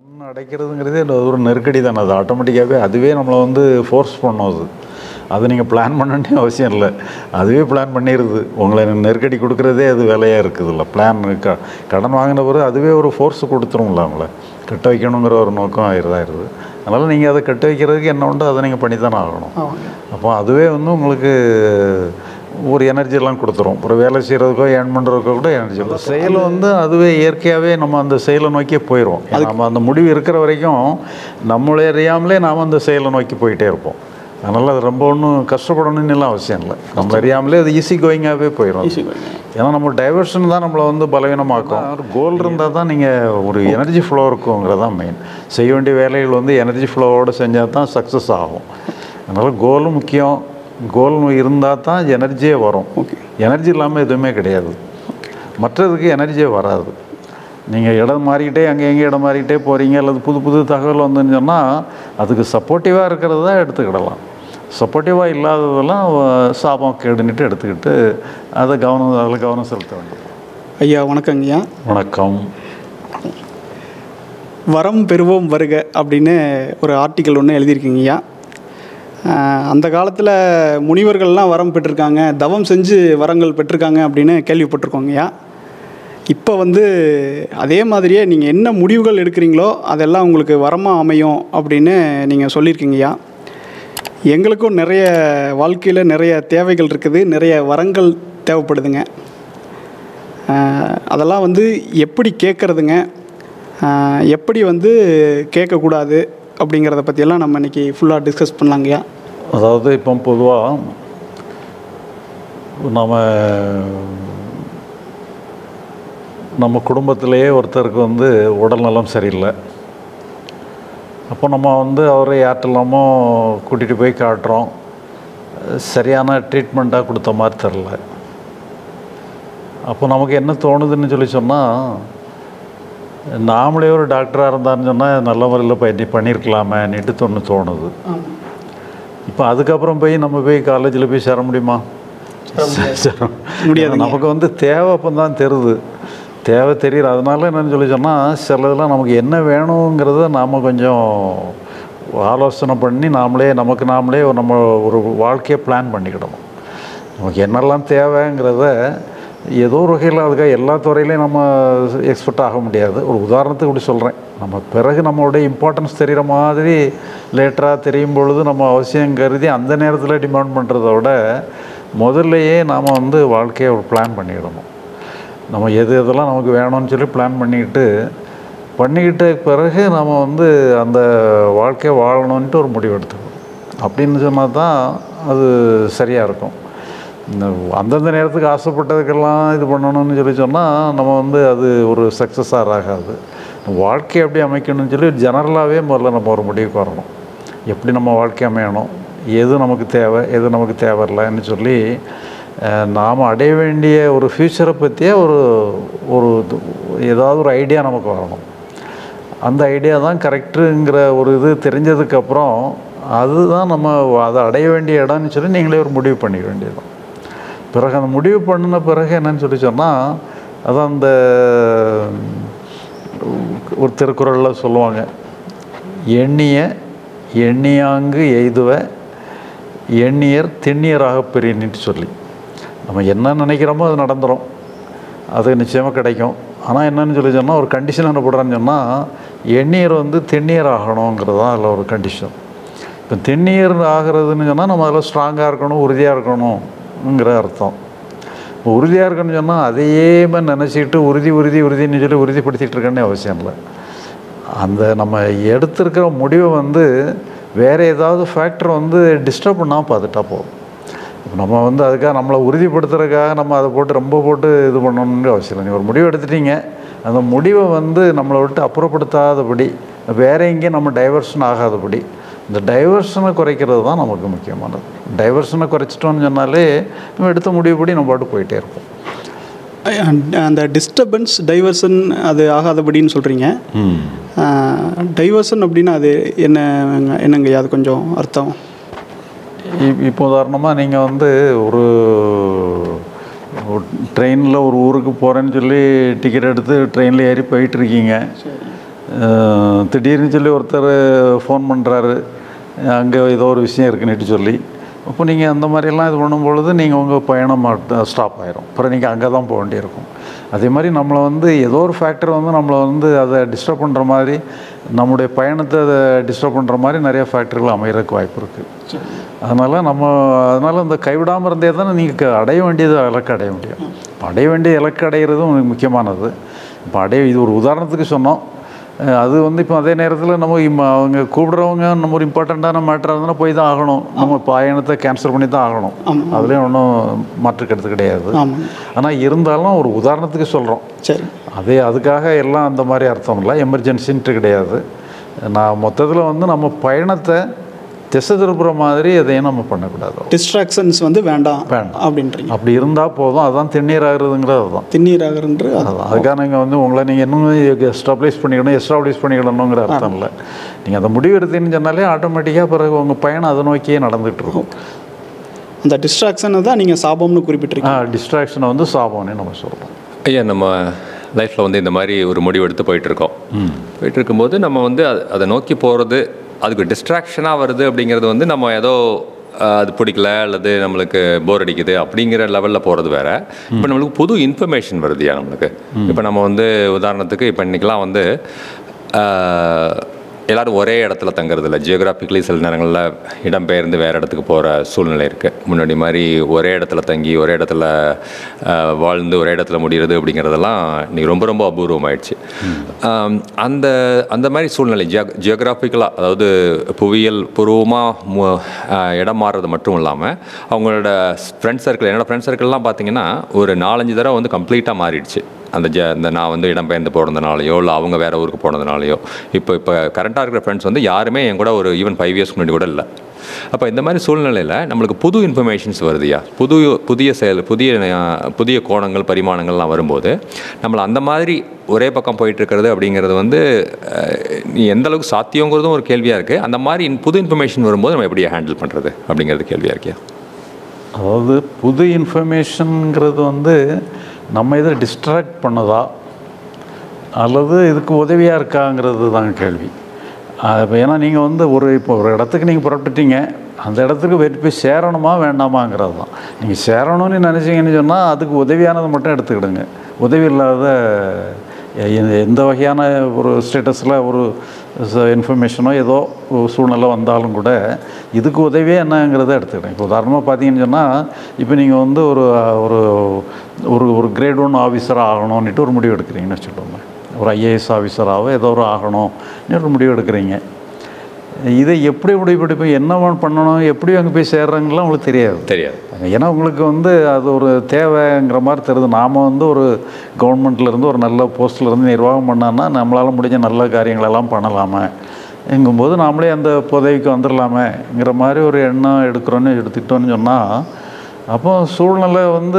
கண் அடைக்கிறதுங்கிறதே அது ஒரு நெருக்கடி தானே அது ஆட்டோமேட்டிக்காகவே அதுவே நம்மளை வந்து ஃபோர்ஸ் பண்ணும் அது அது நீங்கள் பிளான் பண்ணணும்னே அவசியம் இல்லை அதுவே பிளான் பண்ணிடுது உங்களை நெருக்கடி கொடுக்குறதே அது வேலையாக இருக்குதுல்ல பிளான் க கடன் வாங்கின பிறகு அதுவே ஒரு ஃபோர்ஸ் கொடுத்துரும்ல அவங்கள கட்ட வைக்கணுங்கிற ஒரு நோக்கம் ஆயிருதாயிருது அதனால் நீங்கள் அதை கட்ட வைக்கிறதுக்கு என்ன உண்டோ அதை நீங்கள் பண்ணி தானே ஆகணும் ஆமாங்க அப்போ அதுவே வந்து உங்களுக்கு ஒரு எனர்ஜியெல்லாம் கொடுத்துரும் ஒரு வேலை செய்கிறதுக்கோ ஏர்ன் பண்ணுறதுக்கோ கூட எனர்ஜி செயல் வந்து அதுவே இயற்கையாகவே நம்ம அந்த செயலை நோக்கியே போயிடுவோம் நம்ம அந்த முடிவு இருக்கிற வரைக்கும் நம்மளே அறியாமலே நாம் அந்த செயலை நோக்கி போயிட்டே இருப்போம் அதனால் அது ரொம்ப ஒன்றும் கஷ்டப்படணும்னு எல்லாம் அவசியம் இல்லை நம்ம அறியாமலே அது ஈஸி கோயிங்காகவே போயிடும் ஈஸி கோயிங் ஏன்னா நம்ம டைவர்ஷன் தான் நம்மளை வந்து பலவீனமாக்கும் ஒரு கோல் இருந்தால் தான் நீங்கள் ஒரு எனர்ஜி ஃப்ளோ இருக்குங்கிறது தான் மெயின் செய்ய வேண்டிய வேலைகள் வந்து எனர்ஜி ஃப்ளோவோடு செஞ்சால் தான் சக்ஸஸ் ஆகும் அதனால் கோலும் முக்கியம் கோல் இருந்தால் தான் எனர்ஜியே வரும் ஓகே எனர்ஜி இல்லாமல் எதுவுமே கிடையாது மற்றதுக்கு எனர்ஜியே வராது நீங்கள் இடம் மாறிக்கிட்டே அங்கே எங்கே இடம் மாறிக்கிட்டே போகிறீங்க அல்லது புது புது தகவல் வந்துன்னு சொன்னால் அதுக்கு சப்போர்ட்டிவாக இருக்கிறது தான் எடுத்துக்கிடலாம் சப்போர்ட்டிவாக இல்லாததெல்லாம் அஹ், சாபம் கேடுன்னுட்டு எடுத்துக்கிட்டு அதை கவனம் அதில் கவனம் செலுத்த வேண்டும் ஐயா வணக்கங்க ஐயா வணக்கம் வரம் பெறுவோம் வருக அப்படின்னு ஒரு ஆர்டிக்கல் ஒன்று எழுதியிருக்கீங்க ஐயா ஆஹ் அந்த காலத்தில் முனிவர்கள்லாம் வரம் பெற்றிருக்காங்க தவம் செஞ்சு வரங்கள் பெற்றிருக்காங்க அப்படின்னு கேள்விப்பட்டிருக்கோங்க ஐயா இப்போ வந்து அதே மாதிரியே நீங்கள் என்ன முடிவுகள் எடுக்கிறீங்களோ அதெல்லாம் உங்களுக்கு வரமாக அமையும் அப்படின்னு நீங்கள் சொல்லியிருக்கீங்க ஐயா எங்களுக்கும் நிறைய வாழ்க்கையில் நிறைய தேவைகள் இருக்குது நிறைய வரங்கள் தேவைப்படுதுங்க ஆஹ் அதெல்லாம் வந்து எப்படி கேட்குறதுங்க எப்படி வந்து கேட்கக்கூடாது அப்படிங்கிறத பற்றியெல்லாம் நம்ம இன்றைக்கி ஃபுல்லாக டிஸ்கஸ் பண்ணலாங்கய்யா அதாவது இப்போ பொதுவாக நம்ம நம்ம குடும்பத்திலேயே ஒருத்தருக்கு வந்து உடல்நலம் சரியில்லை அப்போ நம்ம வந்து அவரை யார்ட்டெல்லாமோ கூட்டிகிட்டு போய் காட்டுறோம் சரியான ட்ரீட்மெண்ட்டாக கொடுத்த மாதிரி தெரில அப்போ நமக்கு என்ன தோணுதுன்னு சொல்லி சொன்னால் நாமளே ஒரு டாக்டராக இருந்தான்னு சொன்னால் நல்ல முறையில் பண்ணி பண்ணியிருக்கலாமேன்னுட்டு தொன்று தோணுது இப்போ அதுக்கப்புறம் போய் நம்ம போய் காலேஜில் போய் சேர முடியுமா சேர முடியாதுங்க. நமக்கு வந்து தேவை அப்போ தான் தெரியுது தேவை தெரியுது அதனால என்னன்னு சொல்லி சொன்னால் சிலதெல்லாம் நமக்கு என்ன வேணுங்கிறத நாம் கொஞ்சம் ஆலோசனை பண்ணி நாமளே நமக்கு நாமளே ஒரு நம்ம ஒரு வாழ்க்கையை பிளான் பண்ணிக்கிடணும் நமக்கு என்னெல்லாம் தேவைங்கிறத ஏதோ ஒரு வகையில் அதுக்காக எல்லா துறையிலையும் நம்ம எக்ஸ்பர்ட் ஆக முடியாது ஒரு உதாரணத்துக்கு இப்படி சொல்கிறேன் நம்ம பிறகு நம்மளுடைய இம்பார்ட்டன்ஸ் தெரிகிற மாதிரி லேட்டராக தெரியும் பொழுது நம்ம அவசியம் கருதி அந்த நேரத்தில் டிமாண்ட் பண்ணுறத விட முதல்லையே நாம் வந்து வாழ்க்கையை ஒரு பிளான் பண்ணிடணும் நம்ம எது எதெல்லாம் நமக்கு வேணும்னு சொல்லி பிளான் பண்ணிக்கிட்டு பண்ணிக்கிட்ட பிறகு நம்ம வந்து அந்த வாழ்க்கையை வாழணுன்ட்டு ஒரு முடிவு எடுத்துக்கணும் அப்படின்னு சொன்னால் தான் அது சரியாக இருக்கும் இந்த அந்தந்த நேரத்துக்கு ஆசைப்பட்டதுக்கெல்லாம் இது பண்ணணும்னு சொல்லி சொன்னால் நம்ம வந்து அது ஒரு சக்ஸஸாக ஆகாது வாழ்க்கை எப்படி அமைக்கணும்னு சொல்லி ஜெனரலாகவே முதல்ல நம்ம ஒரு முடிவுக்கு வரணும் எப்படி நம்ம வாழ்க்கை அமையணும் எது நமக்கு தேவை எது நமக்கு தேவையில்லைன்னு சொல்லி அஹ், நாம் அடைய வேண்டிய ஒரு ஃப்யூச்சரை பற்றிய ஒரு ஒரு இது- ஏதாவது ஒரு ஐடியா நமக்கு வரணும் அந்த ஐடியா தான் கரெக்டுங்கிற ஒரு இது தெரிஞ்சதுக்கப்புறம் அதுதான் நம்ம அதை அடைய வேண்டிய இடம்னு சொல்லி நீங்களே ஒரு முடிவு பண்ணிக்க வேண்டியது பிறகு அந்த முடிவு பண்ணின பிறகு என்னன்னு சொல்லி சொன்னால் அதான் அந்த ஒரு திருக்குறளில் சொல்லுவாங்க எண்ணிய எண்ணியாங்கு எய்துவ எண்ணியர் திண்ணியராக பெரியன்னுட்டு சொல்லி நம்ம என்ன நினைக்கிறோமோ அது நடந்துடும் அது நிச்சயமாக கிடைக்கும் ஆனால் என்னன்னு சொல்லி சொன்னால் ஒரு கண்டிஷன் என்ன போடுறான்னு சொன்னால் எண்ணியர் வந்து திண்ணியர் ஆகணுங்கிறது தான் அதில் ஒரு கண்டிஷன் இப்போ திண்ணியர் ஆகிறதுன்னு சொன்னால் நம்ம அதில் ஸ்ட்ராங்காக இருக்கணும் உறுதியாக இருக்கணுங்கிற அர்த்தம் உறுதியாக இருக்கணும்னு சொன்னால் அதையே மாதிரி நினச்சிக்கிட்டு உறுதி உறுதி உறுதின்னு சொல்லி உறுதிப்படுத்திட்டு இருக்கணும்னு அவசியம் இல்லை அந்த நம்ம எடுத்திருக்கிற முடிவை வந்து வேறு ஏதாவது ஃபேக்டர் வந்து டிஸ்டர்ப் பண்ணாமல் பார்த்துட்டா போதும் இப்போ நம்ம வந்து அதுக்காக நம்மளை உறுதிப்படுத்துறதுக்காக நம்ம அதை போட்டு ரொம்ப போட்டு இது பண்ணணும்னு அவசியம் இல்லை நீங்கள் ஒரு முடிவு எடுத்துட்டீங்க அந்த முடிவை வந்து நம்மளை விட்டு அப்புறப்படுத்தாதபடி வேற எங்கேயும் நம்ம டைவர்ஷன் ஆகாதபடி இந்த டைவர்ஷனை குறைக்கிறது தான் நமக்கு முக்கியமானது டைவர்ஷனை குறைச்சிட்டோம்னு சொன்னாலே நம்ம எடுத்த முடிவுபடி நம்ம பாட்டு போயிட்டே இருப்போம் அந்த டிஸ்டர்பன்ஸ் டைவர்ஷன் அது ஆகாதபடின்னு சொல்கிறீங்க டைவர்ஷன் அப்படின்னா அது என்ன என்னங்கய்யா அது கொஞ்சம் அர்த்தம் இப்- இப்போ உதாரணமாக நீங்கள் வந்து ஒரு ட்ரெயினில் ஒரு ஊருக்கு போகிறேன்னு சொல்லி டிக்கெட் எடுத்து ட்ரெயினில் ஏறி போயிட்டுருக்கீங்க அஹ், திடீர்னு சொல்லி ஒருத்தர் ஃபோன் பண்ணுறாரு அங்கே ஏதோ ஒரு விஷயம் இருக்குன்னுட்டு சொல்லி அப்போ நீங்கள் அந்த மாதிரியெல்லாம் இது பண்ணும்பொழுது நீங்கள் உங்கள் பயணம் ஸ்டாப் ஆயிரும் அப்புறம் நீங்கள் அங்கே தான் போக வேண்டியிருக்கும் அதே மாதிரி நம்மளை வந்து ஏதோ ஒரு ஃபேக்டர் வந்து நம்மளை வந்து அதை டிஸ்டர்ப் பண்ணுற மாதிரி நம்முடைய பயணத்தை அதை டிஸ்டர்ப் பண்ணுற மாதிரி நிறைய ஃபேக்டர்கள் அமையறதுக்கு வாய்ப்பு இருக்குது அதனால் நம்ம அதனால் இந்த கைவிடாமல் இருந்தே தானே நீங்கள் அடைய வேண்டியது இலக்கு அடைய முடியும் இப்போ அடைய வேண்டிய இலக்கு அடையிறதும் உங்களுக்கு முக்கியமானது இப்போ அடைய இது ஒரு உதாரணத்துக்கு சொன்னோம் அஹ் அது வந்து இப்போ அதே நேரத்தில் நம்ம இம்ம- அவங்க கூப்பிடுறவங்க நம்ம ஒரு இம்பார்ட்டண்ட்டான மேட்டர் இருந்ததுன்னா போய் தான் ஆகணும் நம்ம பயணத்தை கேன்சல் பண்ணி தான் ஆகணும் அதுலேயும் ஒன்றும் மாற்று கருத்து கிடையாது ஆமாங்க ஆனால் இருந்தாலும் ஒரு உதாரணத்துக்கு சொல்கிறோம் சரி அதே அதுக்காக எல்லாம் அந்த மாதிரி அர்த்தம் இல்லை எமர்ஜென்சின்ட்டு கிடையாது நான் மொத்தத்தில் வந்து நம்ம பயணத்தை திசை திருப்புற மாதிரி எதையும் நம்ம பண்ணக்கூடாது டிஸ்ட்ராக்ஷன்ஸ் வந்து வேண்டாம் வேண்டாம். அப்படின்றீங்க அப்படி இருந்தால் போதும் அதான் திண்ணீர் ஆகுறதுங்கிறது அதுதான் திண்ணீர் ஆகிறன்று அதான். அதுக்காக நீங்கள் வந்து உங்களை நீங்கள் இன்னும் எஸ்டாப்ளிஷ் பண்ணிக்கணும் எஸ்டாப்ளிஷ் பண்ணிக்கணுங்கிற அர்த்தம் இல்லை நீங்கள் அந்த முடிவு எடுத்தீங்கன்னு சொன்னாலே ஆட்டோமேட்டிக்காக பிறகு உங்கள் பயணம் அதை நோக்கியே நடந்துகிட்டு இருக்கும் அந்த டிஸ்ட்ராக்ஷனை தான் நீங்கள் சாபம்னு குறிப்பிட்டிருக்கீங்க டிஸ்ட்ராக்ஷனை வந்து சாபம்னு நம்ம சொல்கிறோம் ஐயா நம்ம லைஃப்பில் வந்து இந்த மாதிரி ஒரு முடிவு எடுத்து போயிட்டுருக்கோம் போயிட்டு இருக்கும்போது நம்ம வந்து அத- அதை நோக்கி போகிறது அதுக்கு டிஸ்ட்ராக்ஷனாக வருது அப்படிங்கிறது வந்து நம்ம ஏதோ அஹ், அது பிடிக்கல அல்லது நம்மளுக்கு போர் அடிக்குது அப்படிங்கிற லெவலில் போகிறது வேற இப்போ நம்மளுக்கு புது இன்ஃபர்மேஷன் வருதுயா நம்மளுக்கு இப்போ நம்ம வந்து உதாரணத்துக்கு இப்போ இன்றைக்கெலாம் வந்து அஹ், எல்லாரும் ஒரே இடத்துல தங்குறது இல்லை ஜியோகிராஃபிக்கலி சில நேரங்களில் இடம்பெயர்ந்து வேறு இடத்துக்கு போகிற சூழ்நிலை இருக்குது முன்னாடி மாதிரி ஒரே இடத்துல தங்கி ஒரே இடத்துல ஆஹ், வாழ்ந்து ஒரே இடத்துல முடிகிறது அப்படிங்கிறதெல்லாம் இன்னைக்கு ரொம்ப ரொம்ப அபூர்வமாயிடுச்சு ஆம், அந்த அந்த மாதிரி சூழ்நிலை ஜியோ ஜியோகிராஃபிக்கலாக அதாவது புவியியல் பூர்வமாக இடம் மாறுறது மட்டும் இல்லாமல் அவங்களோட ஃப்ரெண்ட் சர்க்கிள் என்னோட ஃப்ரெண்ட் சர்க்கிள்லாம் பார்த்தீங்கன்னா ஒரு நாலஞ்சு தடவை வந்து கம்ப்ளீட்டாக மாறிடுச்சு அந்த ஜ இந்த நான் வந்து இடம்பெயர்ந்து போனதுனாலையோ இல்லை அவங்க வேற ஊருக்கு போனதுனாலையோ இப்போ இப்போ கரண்ட்டாக இருக்கிற ஃப்ரெண்ட்ஸ் வந்து யாருமே என் கூட ஒரு ஈவன் ஃபைவ் இயர்ஸ் முன்னாடி கூட இல்லை அப்போ இந்த மாதிரி சூழ்நிலையில் நம்மளுக்கு புது இன்ஃபர்மேஷன்ஸ் வருதுயா புது புதிய செயல் புதிய அஹ், புதிய கோணங்கள் பரிமாணங்கள்லாம் வரும்போது நம்மளை அந்த மாதிரி ஒரே பக்கம் போயிட்டு இருக்கிறது அப்படிங்கிறது வந்து அஹ், நீ எந்த அளவுக்கு சாத்தியங்கிறதும் ஒரு கேள்வியாக இருக்குது அந்த மாதிரி இன்- புது இன்ஃபர்மேஷன் வரும்போது நம்ம எப்படி ஹேண்டில் பண்ணுறது அப்படிங்கிறது கேள்வியாக இருக்கியா அதாவது புது இன்ஃபர்மேஷனுங்கிறது வந்து நம்ம இதை டிஸ்ட்ராக்ட் பண்ணுதா அல்லது இதுக்கு உதவியாக இருக்காங்கிறது தான் கேள்வி அது இப்போ ஏன்னா நீங்கள் வந்து ஒரு இப்போ ஒரு இடத்துக்கு நீங்கள் புறப்பட்டுட்டீங்க அந்த இடத்துக்கு வெற்றி போய் சேரணுமா வேண்டாமாங்கிறது தான் நீங்கள் சேரணும்னு நினச்சிங்கன்னு சொன்னால் அதுக்கு உதவியானதை மட்டும் எடுத்துக்கிடுங்க உதவி இல்லாத எ- எ- எந்த வகையான ஒரு ஸ்டேட்டஸில் ஒரு இன்ஃபர்மேஷனோ ஏதோ ஒரு சூழ்நிலை வந்தாலும் கூட இதுக்கு உதவியே என்னங்கிறத எடுத்துக்கிட்டேன் இப்போ உதாரணமாக பார்த்தீங்கன்னு சொன்னால் இப்போ நீங்கள் வந்து ஒரு ஒரு ஒரு ஒரு கிரேட் ஒன் ஆஃபீஸராக ஆகணும்னுட்டு ஒரு முடிவு எடுக்கிறீங்கன்னு வச்சுக்கோங்க ஒரு ஐஏஎஸ் ஆஃபீஸராகவோ ஏதோ ஒரு ஆகணும்னு ஒரு முடிவு எடுக்கிறீங்க இதை எப்படி முடிவு எடுப்போம் என்ன பண்ணணும் எப்படி அங்கே போய் சேர்றாங்கலாம் உங்களுக்கு தெரியாது தெரியாது ஏன்னா உங்களுக்கு வந்து அது ஒரு தேவைங்கிற மாதிரி தெரியுது நாம் வந்து ஒரு கவர்மெண்ட்ல இருந்து ஒரு நல்ல போஸ்ட்ல இருந்து நிர்வாகம் பண்ணோன்னா நம்மளால் முடிஞ்ச நல்ல காரியங்களெல்லாம் பண்ணலாமே எங்கும்போது நாமளே அந்த பதவிக்கு வந்துடலாமேங்கிற மாதிரி ஒரு எண்ணம் எடுக்கிறோன்னு எடுத்துக்கிட்டோன்னு சொன்னால் அப்போ சூழ்நிலை வந்து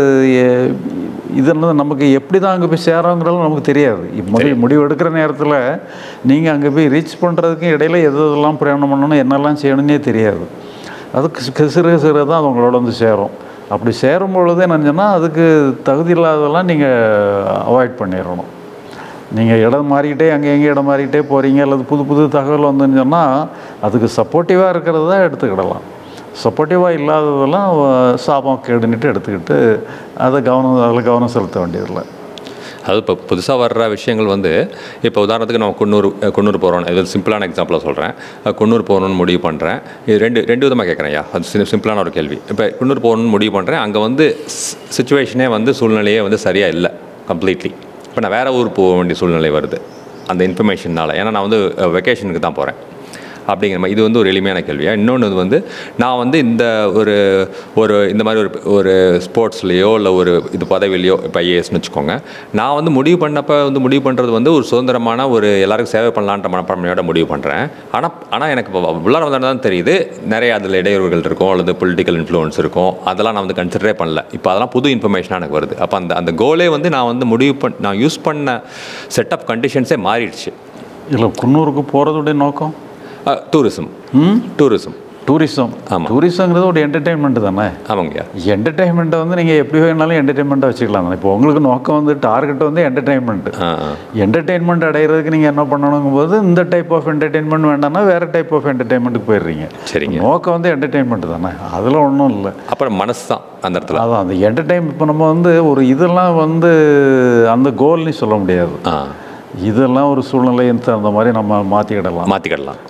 எ- இதெல்லாம் நமக்கு எப்படி தான் அங்கே போய் சேரோங்கிறது நமக்கு தெரியாது இப்போ முடிவு முடிவு எடுக்கிற நேரத்தில் நீங்கள் அங்கே போய் ரீச் பண்ணுறதுக்கு இடையில எது எதெல்லாம் பிரயாணம் பண்ணணும் என்னெல்லாம் செய்யணுன்னே தெரியாது அதுக்கு சி- சிறு சிறு தான் அது உங்களோட வந்து சேரும் அப்படி சேரும் பொழுது என்னன்னு சொன்னால் அதுக்கு தகுதி இல்லாததெல்லாம் நீங்கள் அவாய்ட் பண்ணிடணும் நீங்கள் இடம் மாறிக்கிட்டே அங்கே எங்கே இடம் மாறிக்கிட்டே போகிறீங்க அல்லது புது புது தகவல் வந்துன்னு சொன்னால் அதுக்கு சப்போர்ட்டிவாக இருக்கிறது தான் எடுத்துக்கிடலாம் சப்போர்ட்டிவாக இல்லாததெல்லாம் அஹ், சாபம் கேடுன்னுட்டு எடுத்துக்கிட்டு அதை கவனம் அதில் கவனம் செலுத்த வேண்டியதில்லை அது இப்போ புதுசாக வர்ற விஷயங்கள் வந்து இப்போ உதாரணத்துக்கு நான் குன்னூர் அஹ், குன்னூர் போகிறோம் இது சிம்பிளான எக்ஸாம்பிளாக சொல்கிறேன் குன்னூர் போகணும்னு முடிவு பண்ணுறேன் இது ரெண்டு ரெண்டு விதமாக கேட்குறேன் ஐயா அது சி- சிம்பிளான ஒரு கேள்வி இப்போ குன்னூர் போகணும்னு முடிவு பண்ணுறேன் அங்கே வந்து சுச்சுவேஷனே வந்து சூழ்நிலையே வந்து சரியாக இல்லை கம்ப்ளீட்லி இப்போ நான் வேறு ஊர் போக வேண்டிய சூழ்நிலை வருது அந்த இன்ஃபர்மேஷனால் ஏன்னா நான் வந்து வெக்கேஷனுக்கு தான் போகிறேன் அப்படிங்கிற மாதிரி இது வந்து ஒரு எளிமையான கேள்வியா இன்னொன்று வந்து நான் வந்து இந்த ஒரு ஒரு இந்த மாதிரி ஒரு ஒரு ஸ்போர்ட்ஸ்லேயோ இல்லை ஒரு இது பதவியிலையோ இப்போ ஐஏஎஸ்னு வச்சுக்கோங்க நான் வந்து முடிவு பண்ணப்போ வந்து முடிவு பண்ணுறது வந்து ஒரு சுதந்திரமான ஒரு எல்லாருக்கும் சேவை பண்ணலான்ற மனப்பான்மையோட முடிவு பண்ணுறேன் ஆனால் ஆனால் எனக்கு இப்போ உள்ளார வந்தால் தான் தெரியுது நிறைய அதில் இடையூறுகள் இருக்கும் அல்லது பொலிட்டிக்கல் இன்ஃப்ளூயன்ஸ் இருக்கும் அதெல்லாம் நான் வந்து கன்சிடரே பண்ணல இப்போ அதெல்லாம் புது இன்ஃபர்மேஷனாக எனக்கு வருது அப்போ அந்த அந்த கோலே வந்து நான் வந்து முடிவு பண் நான் யூஸ் பண்ண செட்டப் கண்டிஷன்ஸே மாறிடுச்சு இல்லை குன்னூருக்கு போகிறதுடைய நோக்கம் டூரிசம் டூரிசம் டூரிசம் ஆமா. டூரிசங்கிறது ஒரு என்டர்டெயின்மெண்ட் தானே ஆமாங்கய்யா என்டர்டெயின்மெண்ட்டை வந்து நீங்கள் எப்படி வேணாலும் என்டர்டெயின்மெண்ட்டாக வச்சுக்கலாம் தானே இப்போ உங்களுக்கு நோக்கம் வந்து டார்கெட் வந்து என்டர்டெயின்மெண்ட் ஆ ஆ என்டர்டெயின்மெண்ட் அடைகிறதுக்கு நீங்கள் என்ன பண்ணணுங்கும் போது இந்த டைப் ஆஃப் என்டர்டெயின்மெண்ட் வேண்டாம்னா வேறு டைப் ஆஃப் என்டர்டெயின்மெண்ட்டுக்கு போயிடுறீங்க சரிங்க நோக்கம் வந்து என்டர்டெயின்மெண்ட் தானே அதில் ஒன்றும் இல்லை அப்புறம் மனசு தான் அந்த இடத்துல அதான் அந்த என்டர்டெயின் இப்போ நம்ம வந்து ஒரு இதெல்லாம் வந்து அந்த கோல்னு சொல்ல முடியாது ஆ இதெல்லாம் ஒரு சூழ்நிலையின் தகுந்த மாதிரி நம்ம மாற்றிக்கிடலாம் மாற்றிக்கிடலாம்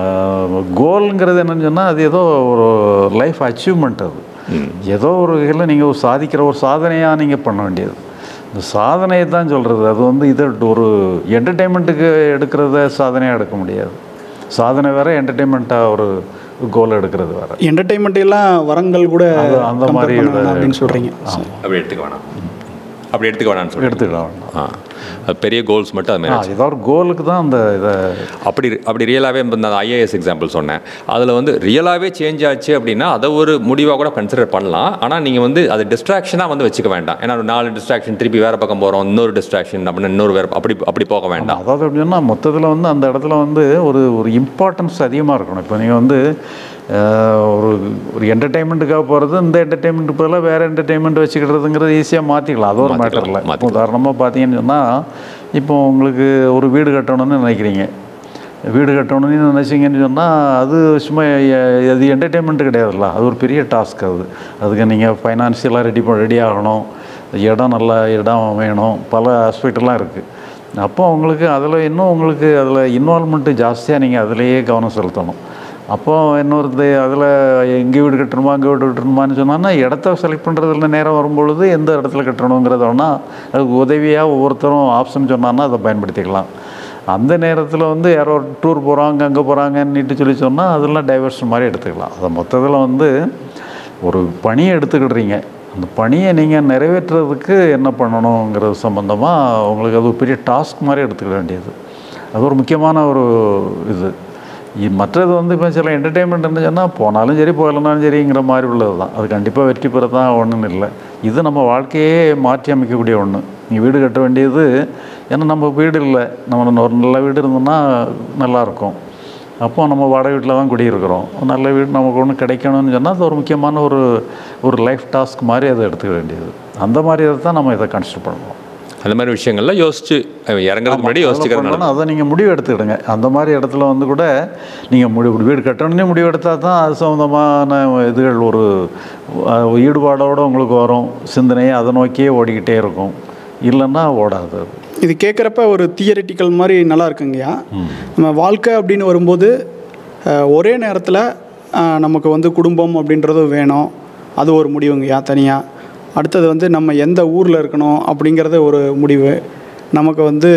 கோல்ங்கிறது என்னன்னு சொன்னால் அது ஏதோ ஒரு லைஃப் அச்சீவ்மெண்ட் அது ஏதோ ஒரு வகையில் நீங்கள் ஒரு சாதிக்கிற ஒரு சாதனையாக நீங்கள் பண்ண வேண்டியது இந்த சாதனையை தான் சொல்கிறது அது வந்து இது ஒரு என்டர்டெயின்மெண்ட்டுக்கு எடுக்கிறத சாதனையாக எடுக்க முடியாது சாதனை வேறு என்டர்டெயின்மெண்ட்டாக ஒரு கோல் எடுக்கிறது வேறு என்டர்டைன்மெண்ட் எல்லாம் வரங்கள் கூட அது அந்த compare மாதிரி பண்ண வேணாம் அப்படின்னு சொல்கிறீங்க அப்படி எடுத்துக்க வேணாம் அப்படி எடுத்துக்க வேணாம்னு சொல்லி எடுத்துக்கலாம் வேண்டாம் ஆ அது பெரிய கோல்ஸ் மட்டும் அது ஆ மாதிரி ஏதோ ஒரு கோலுக்கு தான் அந்த இதை அப்படி அப்படி ரியலாகவே இந்த ஐஏஎஸ் எக்ஸாம்பிள் சொன்னேன் அதில் வந்து ரியலாகவே சேஞ்ச் ஆச்சு அப்படின்னா அதை ஒரு முடிவாக கூட கன்சிடர் பண்ணலாம் ஆனால் நீங்கள் வந்து அது டிஸ்ட்ராக்ஷனாக வந்து வச்சுக்க வேண்டாம் ஏன்னா ஒரு நாலு டிஸ்ட்ராக்ஷன் திருப்பி வேறு பக்கம் போகிறோம் இன்னொரு டிஸ்ட்ராக்ஷன் அப்படின்னு இன்னொரு வேறு அப்படி அப்படி போக வேண்டாம் அதாவது எப்படின்னா மொத்தத்தில் வந்து அந்த இடத்துல வந்து ஒரு ஒரு இம்பார்ட்டன்ஸ் அதிகமாக இருக்கணும் இப்போ நீங்கள் வந்து அஹ், ஒரு ஒரு என்டர்டெயின்மெண்ட்டுக்காக போகிறது இந்த என்டர்டெயின்மெண்ட் பதிலாக வேறு என்டர்டெயின்மெண்ட் வச்சுக்கிட்டதுங்கிறது ஈஸியாக மாற்றிக்கலாம் அது ஒரு மேட்டர் இல்லை இப்போ உதாரணமாக பார்த்தீங்கன்னு சொன்னால் இப்போ உங்களுக்கு ஒரு வீடு கட்டணும்னு நினைக்கிறீங்க வீடு கட்டணும்னு நினச்சிங்கன்னு சொன்னால் அது சும்மா எ- அது என்டர்டெயின்மெண்ட் கிடையாதுல்ல அது ஒரு பெரிய டாஸ்க் அது அதுக்கு நீங்கள் ஃபைனான்சியலாக ரெடி ரெடி ஆகணும் இடம் நல்ல இடம் வேணும் பல ஆஸ்பெக்டெல்லாம் இருக்குது அப்போ உங்களுக்கு அதில் இன்னும் உங்களுக்கு அதில் இன்வால்மெண்ட்டு ஜாஸ்தியாக நீங்கள் அதிலேயே கவனம் செலுத்தணும் அப்போ இன்னொருது அதில் எங்கே வீடு கட்டணுமா அங்கே வீடு கட்டணுமான்னு சொன்னான்னா இடத்த செலக்ட் பண்ணுறதுல நேரம் வரும்பொழுது எந்த இடத்துல கட்டணுங்கிறத வேணால் அதுக்கு உதவியாக ஒவ்வொருத்தரும் ஆப்ஷன் சொன்னான்னா அதை பயன்படுத்திக்கலாம் அந்த நேரத்தில் வந்து யாரோ டூர் போகிறாங்க அங்கே போகிறாங்கன்னுட்டு சொல்லி சொன்னால் அதெல்லாம் டைவர்ஷன் மாதிரி எடுத்துக்கலாம் அதை மொத்தத்தில் வந்து ஒரு பணியை எடுத்துக்கிடுறீங்க அந்த பணியை நீங்கள் நிறைவேற்றுறதுக்கு என்ன பண்ணணுங்கிறது சம்மந்தமாக உங்களுக்கு அது ஒரு பெரிய டாஸ்க் மாதிரி எடுத்துக்க வேண்டியது அது ஒரு முக்கியமான ஒரு இது இ- மற்றது வந்து இப்போ சில என்டர்டெயின்மெண்ட்னு சொன்னால் போனாலும் சரி போகலனாலும் சரிங்கிற மாதிரி உள்ளது தான் அது கண்டிப்பாக வெற்றி பெற தான் ஒன்றுன்னு இல்லை இது நம்ம வாழ்க்கையே மாற்றி அமைக்கக்கூடிய ஒன்று நீ வீடு கட்ட வேண்டியது ஏன்னா நம்ம வீடு இல்லை நம்ம ஒரு நல்ல வீடு இருந்தோம்னா நல்லாயிருக்கும் அப்போ நம்ம வாடகை வீட்டில் தான் குடியிருக்கிறோம் நல்ல வீடு நமக்கு ஒன்று கிடைக்கணும்னு சொன்னால் அது ஒரு முக்கியமான ஒரு ஒரு லைஃப் டாஸ்க் மாதிரி அதை எடுத்துக்க வேண்டியது அந்த மாதிரி இதை தான் நம்ம இதை கன்சிடர் பண்ணணும் அந்த மாதிரி விஷயங்கள்லாம் யோசிச்சு அஹ், இறங்குறதுக்கு முன்னாடி யோசிச்சுக்கிறது நல்லது. பண்ணணும், அதை நீங்கள் முடிவு எடுத்துக்கிடுங்க அந்த மாதிரி இடத்துல வந்து கூட நீங்கள் முடிவு வீடு கட்டணும்னே முடிவு எடுத்தால் தான் அது சம்மந்தமான இதுகள் ஒரு அஹ், ஈடுபாடோடு உங்களுக்கு வரும் சிந்தனையை அதை நோக்கியே ஓடிக்கிட்டே இருக்கும் இல்லைன்னா ஓடாது அது. இது கேட்குறப்ப ஒரு தியரிட்டிக்கல் மாதிரி நல்லா இருக்குங்கய்யா நம்ம வாழ்க்கை அப்படின்னு வரும்போது அஹ், ஒரே நேரத்தில் நமக்கு வந்து குடும்பம் அப்படின்றதும் வேணும் அது ஒரு முடிவுங்கய்யா தனியாக அடுத்தது வந்து நம்ம எந்த ஊரில் இருக்கணும் அப்படிங்கிறது ஒரு முடிவு நமக்கு வந்து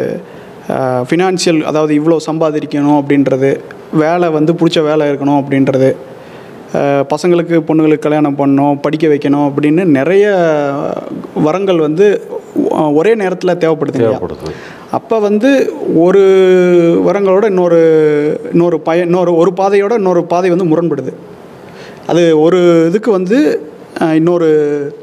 ஃபினான்ஷியல் அதாவது இவ்வளோ சம்பாதிக்கணும் அப்படின்றது வேலை வந்து பிடிச்ச வேலை இருக்கணும் அப்படின்றது அஹ், பசங்களுக்கு பொண்ணுங்களுக்கு கல்யாணம் பண்ணணும் படிக்க வைக்கணும் அப்படின்னு நிறைய வரங்கள் வந்து ஒ- ஒரே நேரத்தில் தேவைப்படுதுங்க தேவைப்படுது அப்போ வந்து ஒரு வரங்களோட இன்னொரு இன்னொரு பய இன்னொரு ஒரு பாதையோட இன்னொரு பாதை வந்து முரண்படுது அது ஒரு இதுக்கு வந்து அஹ், இன்னொரு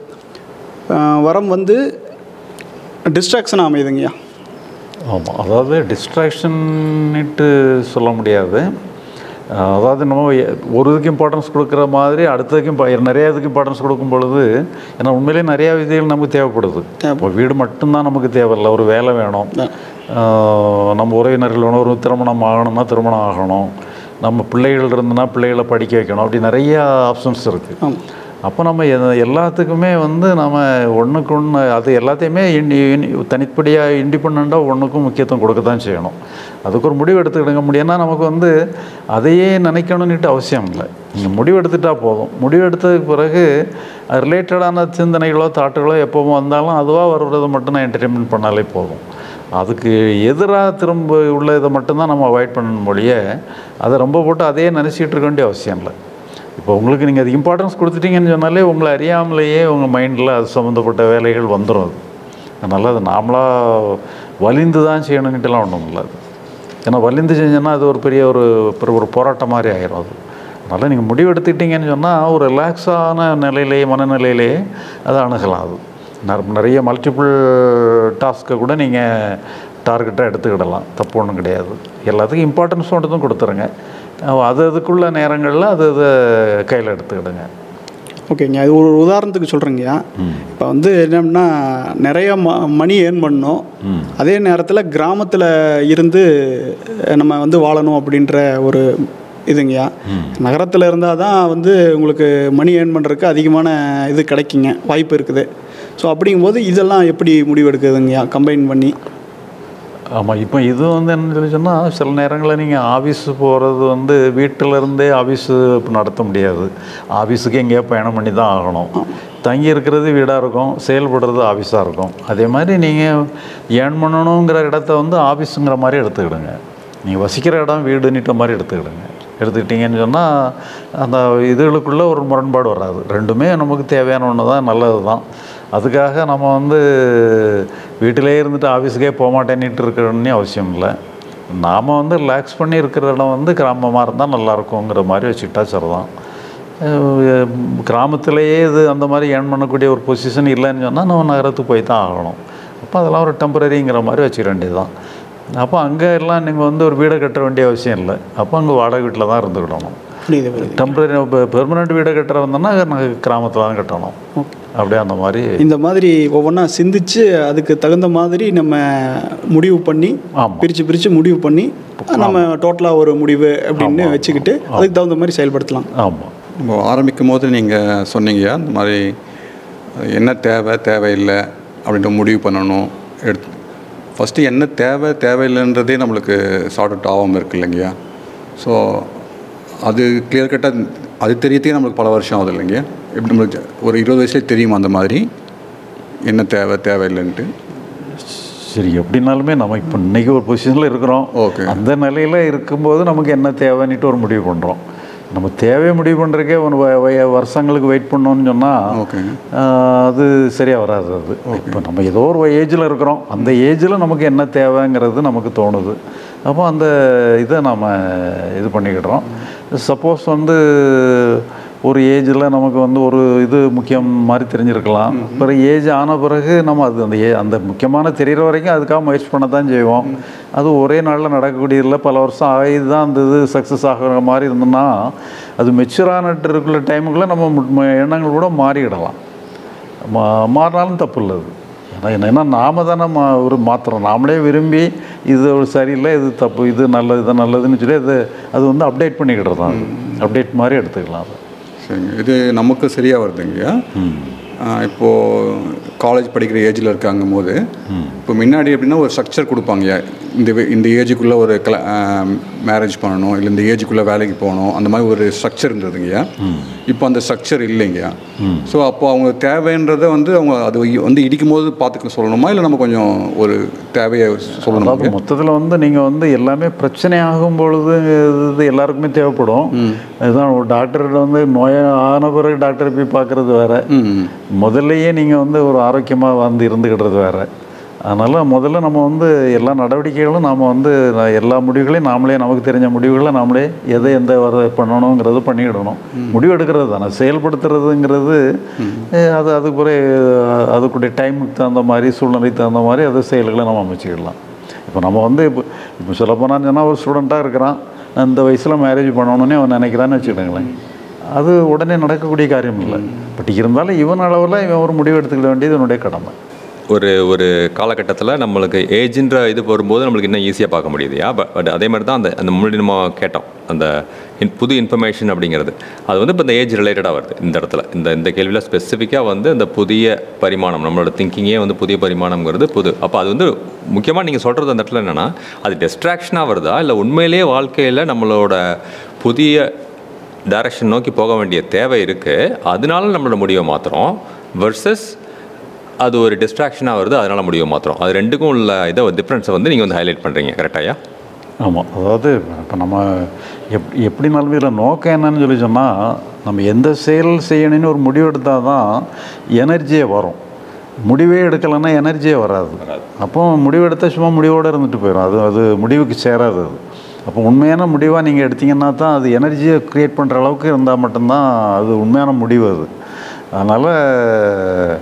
அஹ், வரம் வந்து டிஸ்ட்ராக்ஷனாக அமையுதுங்கய்யா ஆமாம் அதாவது டிஸ்ட்ராக்ஷன்னுட்டு சொல்ல முடியாது அஹ் அதாவது நம்ம எ- ஒரு இதுக்கு இம்பார்ட்டன்ஸ் கொடுக்குற மாதிரி அடுத்ததுக்கு impa- நிறைய இதுக்கு இம்பார்ட்டன்ஸ் கொடுக்கும் பொழுது ஏன்னா உண்மையிலேயே நிறையா விதிகள் நமக்கு தேவைப்படுது இப்போ வீடு மட்டும்தான் நமக்கு தேவையில்ல ஒரு வேலை வேணும் அஹ் நம்ம உறவினர்கள் வேணும் ஒரு திருமணம் ஆகணும்னா திருமணம் ஆகணும் நம்ம பிள்ளைகள் இருந்ததுன்னா பிள்ளைகளை படிக்க வைக்கணும் அப்படி நிறைய ஆப்ஷன்ஸ் இருக்குது ஆமாம் அப்போ நம்ம எத- எல்லாத்துக்குமே வந்து நம்ம ஒன்றுக்கு ஒன்று அது எல்லாத்தையுமே தனிப்படியாக இண்டிபெண்ட்டாக ஒன்றுக்கும் முக்கியத்துவம் கொடுக்க தான் செய்யணும் அதுக்கு ஒரு முடிவு எடுத்துக்கிடுங்க முடியும்னா நமக்கு வந்து அதையே நினைக்கணும்னுட்டு அவசியம் இல்லை நீங்கள் முடிவு எடுத்துட்டா போதும் முடிவு எடுத்ததுக்கு பிறகு அது ரிலேட்டடான சிந்தனைகளோ தாட்டுகளோ எப்போவும் வந்தாலும் அதுவாக வருவதை மட்டும் நான் என்டர்டெயின்மெண்ட் பண்ணாலே போதும் அதுக்கு எதிராக திரும்ப உள்ள இதை மட்டும்தான் நம்ம அவாய்ட் பண்ணணும் மொழிய அதை ரொம்ப போட்டு அதையே நினச்சிட்டு இருக்க வேண்டிய அவசியம் இல்லை இப்போ உங்களுக்கு நீங்கள் அது இம்பார்ட்டன்ஸ் கொடுத்துட்டீங்கன்னு சொன்னாலே உங்களை அறியாமலேயே உங்கள் மைண்டில் அது சம்மந்தப்பட்ட வேலைகள் வந்துடும் அது அதனால் அது நாமளாக வலிந்து தான் செய்யணுங்கிட்டலாம் ஒன்றும் இல்லை அது ஏன்னா வலிந்து செஞ்சோன்னா அது ஒரு பெரிய ஒரு பெரிய ஒரு போராட்டம் மாதிரி ஆயிரும் அது அதனால் நீங்கள் முடிவு எடுத்துக்கிட்டீங்கன்னு சொன்னால் ஒரு ரிலாக்ஸான நிலையிலேயே மனநிலையிலேயே அதை அணுகலாம் அது நற- நிறைய மல்டிபிள் டாஸ்க்கை கூட நீங்கள் டார்கெட்டாக எடுத்துக்கிடலாம் தப்பு ஒன்றும் கிடையாது எல்லாத்துக்கும் இம்பார்ட்டன்ஸ் மட்டும் தான் கொடுத்துருங்க அஹ் அது அதுக்குள்ள நேரங்களில் அது அதை கையில் எடுத்துக்கிடுங்க ஓகேங்க அது ஒரு உதாரணத்துக்கு சொல்கிறேங்கய்யா இப்போ வந்து என்னன்னா நிறைய ம மணி ஏர்ன் பண்ணோம் அதே நேரத்தில் கிராமத்தில் இருந்து நம்ம வந்து வாழணும் அப்படின்ற ஒரு இதுங்கய்யா நகரத்தில் இருந்தால் தான் வந்து உங்களுக்கு மணி ஏர்ன் பண்ணுறதுக்கு அதிகமான இது கிடைக்குங்க வாய்ப்பு இருக்குது ஸோ அப்படிங்கும்போது இதெல்லாம் எப்படி முடிவெடுக்குதுங்கய்யா கம்பைன் பண்ணி ஆமாம் இப்போ இது வந்து என்ன சொல்லி சொன்னால் சில நேரங்களில் நீங்கள் ஆஃபீஸ் போகிறது வந்து வீட்டில் இருந்தே ஆஃபீஸு நடத்த முடியாது ஆஃபீஸுக்கு எங்கேயோ பயணம் பண்ணி தான் ஆகணும் தங்கி இருக்கிறது வீடாக இருக்கும் செயல்படுறது ஆஃபீஸாக இருக்கும் அதே மாதிரி நீங்கள் ஏர்ன் பண்ணணுங்கிற இடத்த வந்து ஆஃபீஸுங்கிற மாதிரி எடுத்துக்கிடுங்க நீங்கள் வசிக்கிற இடம் வீடுன்னிட்ட மாதிரி எடுத்துக்கிடுங்க எடுத்துக்கிட்டீங்கன்னு சொன்னால் அந்த இதுகளுக்குள்ளே ஒரு முரண்பாடு வராது ரெண்டுமே நமக்கு தேவையான ஒன்று தான் நல்லது தான் அதுக்காக நம்ம வந்து வீட்டிலே இருந்துட்டு ஆஃபீஸுக்கே போக மாட்டேன்னுட்டு இருக்கணும்னு அவசியம் இல்லை நாம் வந்து ரிலாக்ஸ் பண்ணி இருக்கிற இடம் வந்து கிராமமாக இருந்தால் நல்லாயிருக்குங்கிற மாதிரி வச்சுக்கிட்டா சரிதான் அஹ் கிராமத்திலேயே இது அந்த மாதிரி ஏர்ன் பண்ணக்கூடிய ஒரு பொசிஷன் இல்லைன்னு சொன்னால் நம்ம நகரத்துக்கு போய் தான் ஆகணும் அப்போ அதெல்லாம் ஒரு டெம்பரரிங்கிற மாதிரி வச்சுக்க வேண்டியது தான் அப்போ அங்கே எல்லாம் நீங்கள் வந்து ஒரு வீடை கட்ட வேண்டிய அவசியம் இல்லை அப்போ அங்கே வாடகை வீட்டில் தான் இருந்துக்கிடணும் புரியுது புரியுது டெம்பரரி இப்போ பெர்மனெண்ட் வீடை கட்டுற வந்தோம்னா நாங்கள் கிராமத்தில் தான் கட்டணும் அப்படியே அந்த மாதிரி இந்த மாதிரி ஒவ்வொன்றா சிந்திச்சு அதுக்கு தகுந்த மாதிரி நம்ம முடிவு பண்ணி ஆமாம். பிரித்து பிரித்து முடிவு பண்ணி நம்ம டோட்டலாக ஒரு முடிவு அப்படின்னு வச்சுக்கிட்டு அதுக்கு தகுந்த மாதிரி செயல்படுத்தலாம் ஆமாம் நம்ம ஆரம்பிக்கும் போது நீங்கள் சொன்னீங்கயா இந்த மாதிரி என்ன தேவை தேவையில்லை அப்படின்ற முடிவு பண்ணணும் எடுத்து ஃபஸ்ட்டு என்ன தேவை தேவையில்லைன்றதே நம்மளுக்கு சார்ட் அவுட் ஆகாமல் இருக்கு இல்லைங்கய்யா ஸோ அது கிளியர் கட்டாக அது தெரியத்தே நம்மளுக்கு பல வருஷம் ஆகுது இல்லைங்க எப்படி நம்மளுக்கு ஒரு இருபது வயசுலேயே தெரியுமா அந்த மாதிரி என்ன தேவை தேவையில்லைன்ட்டு சரி எப்படினாலுமே நம்ம இப்போ இன்னைக்கு ஒரு பொசிஷனில் இருக்கிறோம் Okay. அந்த நிலையில் இருக்கும்போது நமக்கு என்ன தேவைன்னுட்டு ஒரு முடிவு பண்ணுறோம் நம்ம தேவையை முடிவு பண்ணுறக்கே ஒரு வ- வ- வருஷங்களுக்கு வெயிட் பண்ணோம்னு சொன்னால் ஓகேங்க அது சரியாக வராது அது இப்போ நம்ம ஏதோ ஒரு ஏஜில் இருக்கிறோம் அந்த ஏஜில் நமக்கு என்ன தேவைங்கிறது நமக்கு தோணுது அப்போ அந்த இதை நாம் இது பண்ணிக்கிடுறோம் சப்போஸ் வந்து ஒரு ஏஜில் நமக்கு வந்து ஒரு இது முக்கியம் மாதிரி தெரிஞ்சிருக்கலாம் பிறகு ஏஜ் ஆன பிறகு நம்ம அது அந்த ஏ அந்த முக்கியமான தெரிகிற வரைக்கும் அதுக்காக முயற்சி பண்ண தான் செய்வோம் அது ஒரே நாளில் நடக்கக்கூடியதில்லை பல வருஷம் ஆகி தான் அந்த இது சக்ஸஸ் ஆகிற மாதிரி இருந்தோம்னா அது மெச்சூரானிட்டு இருக்கிற டைமுக்குள்ளே நம்ம மு- ம- எண்ணங்கள் கூட மாறிவிடலாம் மா மாறினாலும் தப்பு இல்லை அது ஏன்னா என்ன- ஏன்னா நாம தானே மா ஒரு மாத்திரம் நாமளே விரும்பி இது ஒரு சரியில்லை இது தப்பு இது நல்லது இது நல்லதுன்னு சொல்லி அது அது வந்து அப்டேட் பண்ணிக்கிட்டு தான் அப்டேட் மாதிரி எடுத்துக்கலாம் அது சரிங்க இது நமக்கு சரியாக வருதுங்கய்யா ஆஹ் இப்போ காலேஜ் படிக்கிற ஏஜில் இருக்காங்கும் போது இப்போ முன்னாடி எப்படின்னா ஒரு ஸ்ட்ரக்சர் கொடுப்பாங்கய்யா இந்த வே- இந்த ஏஜுக்குள்ளே ஒரு கல மேரேஜ் பண்ணணும் இல்லை இந்த ஏஜுக்குள்ளே வேலைக்கு போகணும் அந்த மாதிரி ஒரு ஸ்ட்ரக்சர் இருந்ததுங்கய்யா இப்போ அந்த ஸ்ட்ரக்சர் இல்லைங்கய்யா ஸோ அப்போ அவங்க தேவைன்றதை வந்து அவங்க அது வந்து இடிக்கும் போது பார்த்துக்க சொல்லணுமா இல்லை நம்ம கொஞ்சம் ஒரு தேவையை சொல்லணுமா அதாவது மொத்தத்தில் வந்து நீங்கள் வந்து எல்லாமே பிரச்சனை ஆகும் பொழுது இது எல்லாருக்குமே தேவைப்படும் இதுதான் ஒரு டாக்டர்கிட்ட வந்து நோய ஆன பிறகு டாக்டரை போய் பார்க்குறது வேற ம் முதல்லையே நீங்கள் வந்து ஒரு ஆரோக்கியமாக வந்து இருந்துக்கிடுறது வேற அதனால் முதல்ல நம்ம வந்து எல்லா நடவடிக்கைகளும் நாம் வந்து ந- எல்லா முடிவுகளையும் நாமளே நமக்கு தெரிஞ்ச முடிவுகளை நாமளே எதை எந்த வர பண்ணணுங்கிறது பண்ணிக்கிடணும் முடிவு எடுக்கிறது தானே செயல்படுத்துறதுங்கிறது அஹ், அது அதுக்கு பிறகு அஹ், அதுக்குடைய டைமுக்கு தகுந்த மாதிரி சூழ்நிலைக்கு தகுந்த மாதிரி அது செயல்களை நம்ம அமைச்சிக்கிடலாம் இப்போ நம்ம வந்து இப்போ இப்போ சொல்லப்போனான்னு சொன்னால் ஒரு ஸ்டூடெண்ட்டாக இருக்கிறான் இந்த வயசில் மேரேஜ் பண்ணணுன்னே அவன் நினைக்கிறான்னு வச்சுக்கிடுங்களேன் அது உடனே நடக்கக்கூடிய காரியம் இல்லை பட் இருந்தாலும் இவன் அளவில் இவன் ஒரு முடிவு எடுத்துக்கிட வேண்டியது இவனுடைய கடமை ஒரு ஒரு காலகட்டத்தில் நம்மளுக்கு ஏஜ்ன்ற இது வரும்போது நம்மளுக்கு இன்னும் ஈஸியாக பார்க்க முடியுதுயா பட் பட் அதே மாதிரி தான் அந்த அந்த முன்னாடி நம்ம கேட்டோம் அந்த இன் புது இன்ஃபர்மேஷன் அப்படிங்கிறது அது வந்து இப்போ இந்த ஏஜ் ரிலேட்டடாக வருது இந்த இடத்துல இந்த இந்த கேள்வியில் ஸ்பெசிஃபிக்காக வந்து இந்த புதிய பரிமாணம் நம்மளோட திங்கிங்கே வந்து புதிய பரிமாணம்ங்கிறது புது அப்போ அது வந்து முக்கியமாக நீங்கள் சொல்கிறது அந்த இடத்துல என்னென்னா அது டிஸ்ட்ராக்ஷனாக வருதா இல்லை உண்மையிலேயே வாழ்க்கையில் நம்மளோட புதிய டைரக்ஷன் நோக்கி போக வேண்டிய தேவை இருக்குது அதனால நம்மளோட முடிவை மாற்றுறோம் வர்சஸ் அது ஒரு டிஸ்ட்ராக்ஷனாக வருது அதனால் முடிவை மாற்றுறோம் அது ரெண்டுக்கும் உள்ள இதை டிஃப்ரென்ஸை வந்து நீங்கள் வந்து ஹைலைட் பண்ணுறீங்க கரெக்டாயா ஆமாம் அதாவது இப்போ நம்ம எப் எப்படினாலும் இதில் நோக்கம் என்னன்னு சொல்லி சொன்னால் நம்ம எந்த செயல் செய்யணும்னு ஒரு முடிவு எடுத்தால் தான் எனர்ஜியே வரும் முடிவே எடுக்கலைன்னா எனர்ஜியே வராது அப்போ முடிவு எடுத்தால் சும்மா முடிவோடு இருந்துட்டு போயிடும் அது அது முடிவுக்கு சேராது அது அப்போ உண்மையான முடிவாக நீங்கள் எடுத்தீங்கன்னா தான் அது எனர்ஜியை க்ரியேட் பண்ணுற அளவுக்கு இருந்தால் மட்டும்தான் அது உண்மையான முடிவு அது அதனால்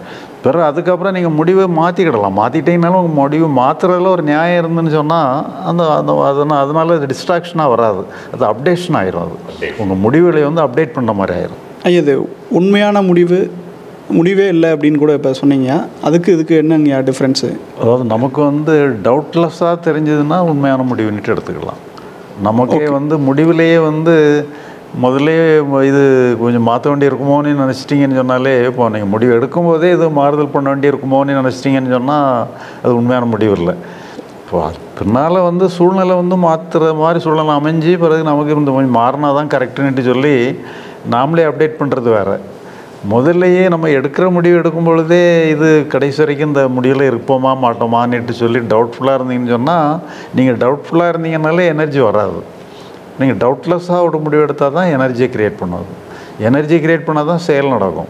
பிறகு அதுக்கப்புறம் நீங்கள் முடிவை மாற்றிக்கிடலாம் மாற்றிட்டீங்கனாலும் உங்கள் முடிவு மாற்றுறதுல ஒரு நியாயம் இருந்துன்னு சொன்னால் அந்த அந்த அதனால் அதனால அது டிஸ்ட்ராக்ஷனாக வராது அது அப்டேஷன் ஆயிரும் அது உங்கள் முடிவுகளை வந்து அப்டேட் பண்ண மாதிரி ஆயிரும் ஐயா இது உண்மையான முடிவு முடிவே இல்லை அப்படின்னு கூட இப்போ சொன்னீங்க அதுக்கு இதுக்கு என்னங்கய்யா டிஃப்ரென்ஸு அதாவது நமக்கு வந்து டவுட்லெஸ்ஸாக தெரிஞ்சதுன்னா உண்மையான முடிவுன்ட்டு எடுத்துக்கலாம் நமக்கே வந்து முடிவிலேயே வந்து முதல்ல இது கொஞ்சம் மாற்ற வேண்டி இருக்குமோன்னு நினச்சிட்டிங்கன்னு சொன்னாலே இப்போ நீங்கள் முடிவு எடுக்கும்போதே இது மாறுதல் பண்ண வேண்டி இருக்குமோன்னு நினச்சிட்டிங்கன்னு சொன்னால் அது உண்மையான முடிவு இல்லை இப்போ பின்னால் வந்து சூழ்நிலை வந்து மாற்றுற மாதிரி சூழ்நிலை அமைஞ்சு பிறகு நமக்கு இந்த கொஞ்சம் மாறினா தான் கரெக்டுன்னுட்டு சொல்லி நாமளே அப்டேட் பண்ணுறது வேறு முதல்லையே நம்ம எடுக்கிற முடிவு எடுக்கும் பொழுதே இது கடைசி வரைக்கும் இந்த முடிவில் இருப்போமா மாட்டோமான்னுட்டு சொல்லி டவுட்ஃபுல்லாக இருந்தீங்கன்னு சொன்னால் நீங்கள் டவுட்ஃபுல்லாக இருந்தீங்கனாலே எனர்ஜி வராது நீங்கள் டவுட்லெஸ்ஸாக ஒரு முடிவு எடுத்தால் தான் எனர்ஜியை க்ரியேட் பண்ணுவது எனர்ஜி க்ரியேட் பண்ணால் தான் செயல் நடக்கும்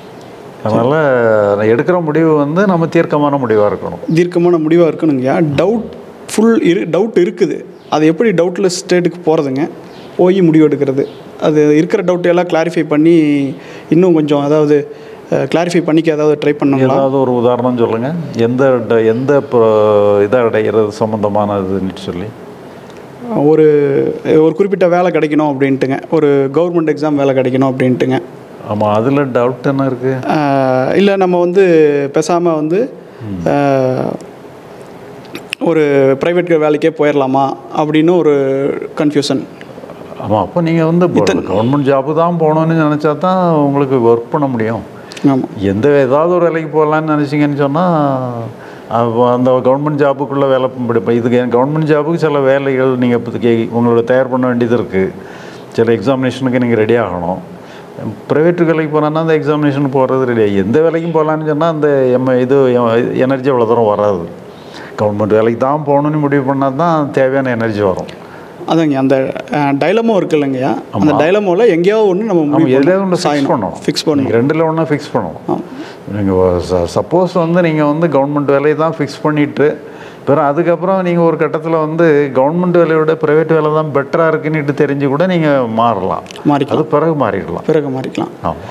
அதனால் எடுக்கிற முடிவு வந்து நம்ம தீர்க்கமான முடிவாக இருக்கணும் தீர்க்கமான முடிவாக இருக்கணுங்கய்யா டவுட் ஃபுல் இரு டவுட் இருக்குது அது எப்படி டவுட்லெஸ் ஸ்டேட்டுக்கு போகிறதுங்க போய் முடிவு எடுக்கிறது அது இருக்கிற டவுட் எல்லாம் கிளாரிஃபை பண்ணி இன்னும் கொஞ்சம் அதாவது கிளாரிஃபை பண்ணிக்க ஏதாவது ட்ரை பண்ணுங்களா ஏதாவது ஒரு உதாரணம் சொல்லுங்கள் எந்த ட- எந்த இதாக அடைகிறது சம்மந்தமானதுன்னு சொல்லி ஒரு ஒரு குறிப்பிட்ட வேலை கிடைக்கணும் அப்படின்ட்டுங்க ஒரு கவர்மெண்ட் எக்ஸாம் வேலை கிடைக்கணும் அப்படின்ட்டுங்க ஆமாம் அதில் டவுட் என்ன இருக்குது இல்லை நம்ம வந்து பேசாமல் வந்து ஆஹ், ஒரு ப்ரைவேட் வேலைக்கே போயிடலாமா அப்படின்னு ஒரு கன்ஃபியூஷன் ஆமாம் அப்போ நீங்கள் வந்து கவர்மெண்ட் ஜாப்பு தான் போகணுன்னு நினச்சா தான் உங்களுக்கு ஒர்க் பண்ண முடியும் ஆமாம் எந்த ஏதாவது ஒரு வேலைக்கு போகலான்னு நினச்சிங்கன்னு சொன்னால் அந்த கவர்மெண்ட் ஜாபுக்குள்ளே வேலை படிப்போம் இதுக்கு கவர்மெண்ட் ஜாபுக்கு சில வேலைகள் நீங்கள் இப்போ கே உங்களோட தயார் பண்ண வேண்டியது இருக்குது சில எக்ஸாமினேஷனுக்கு நீங்கள் ரெடி ஆகணும் ப்ரைவேட் வேலைக்கு போனோன்னா அந்த எக்ஸாமினேஷன் போகிறது ரெடி எந்த வேலைக்கும் போகலான்னு சொன்னால் அந்த எம் இது எனர்ஜி அவ்வளோ தூரம் வராது கவர்மெண்ட் வேலைக்கு தான் போகணுன்னு முடிவு பண்ணால் தான் தேவையான எனர்ஜி வரும் அதாங்க அந்த டைலமோ இருக்கு இல்லைங்கய்யா அந்த டைலமோவில் எங்கேயோ ஒன்று நம்ம நம்ம முடிவு எதுலேயும் ஒன்று ஃபிக்ஸ் சாயணும். பண்ணணும் ஃபிக்ஸ் பண்ணணும் நீங்கள் ரெண்டில் ஒன்றா ஃபிக்ஸ் பண்ணணும் நீங்கள் சப்போஸ் வந்து நீங்கள் வந்து கவர்மெண்ட் வேலையை தான் ஃபிக்ஸ் பண்ணிவிட்டு பிறகு அதுக்கப்புறம் நீங்கள் ஒரு கட்டத்தில் வந்து கவர்மெண்ட் வேலையோட ப்ரைவேட் வேலை தான் பெட்டராக இருக்குன்னுட்டு தெரிஞ்சு கூட நீங்கள் மாறலாம் மாறிக்கலாம் அது பிறகு மாறிடலாம் பிறகு மாறிக்கலாம்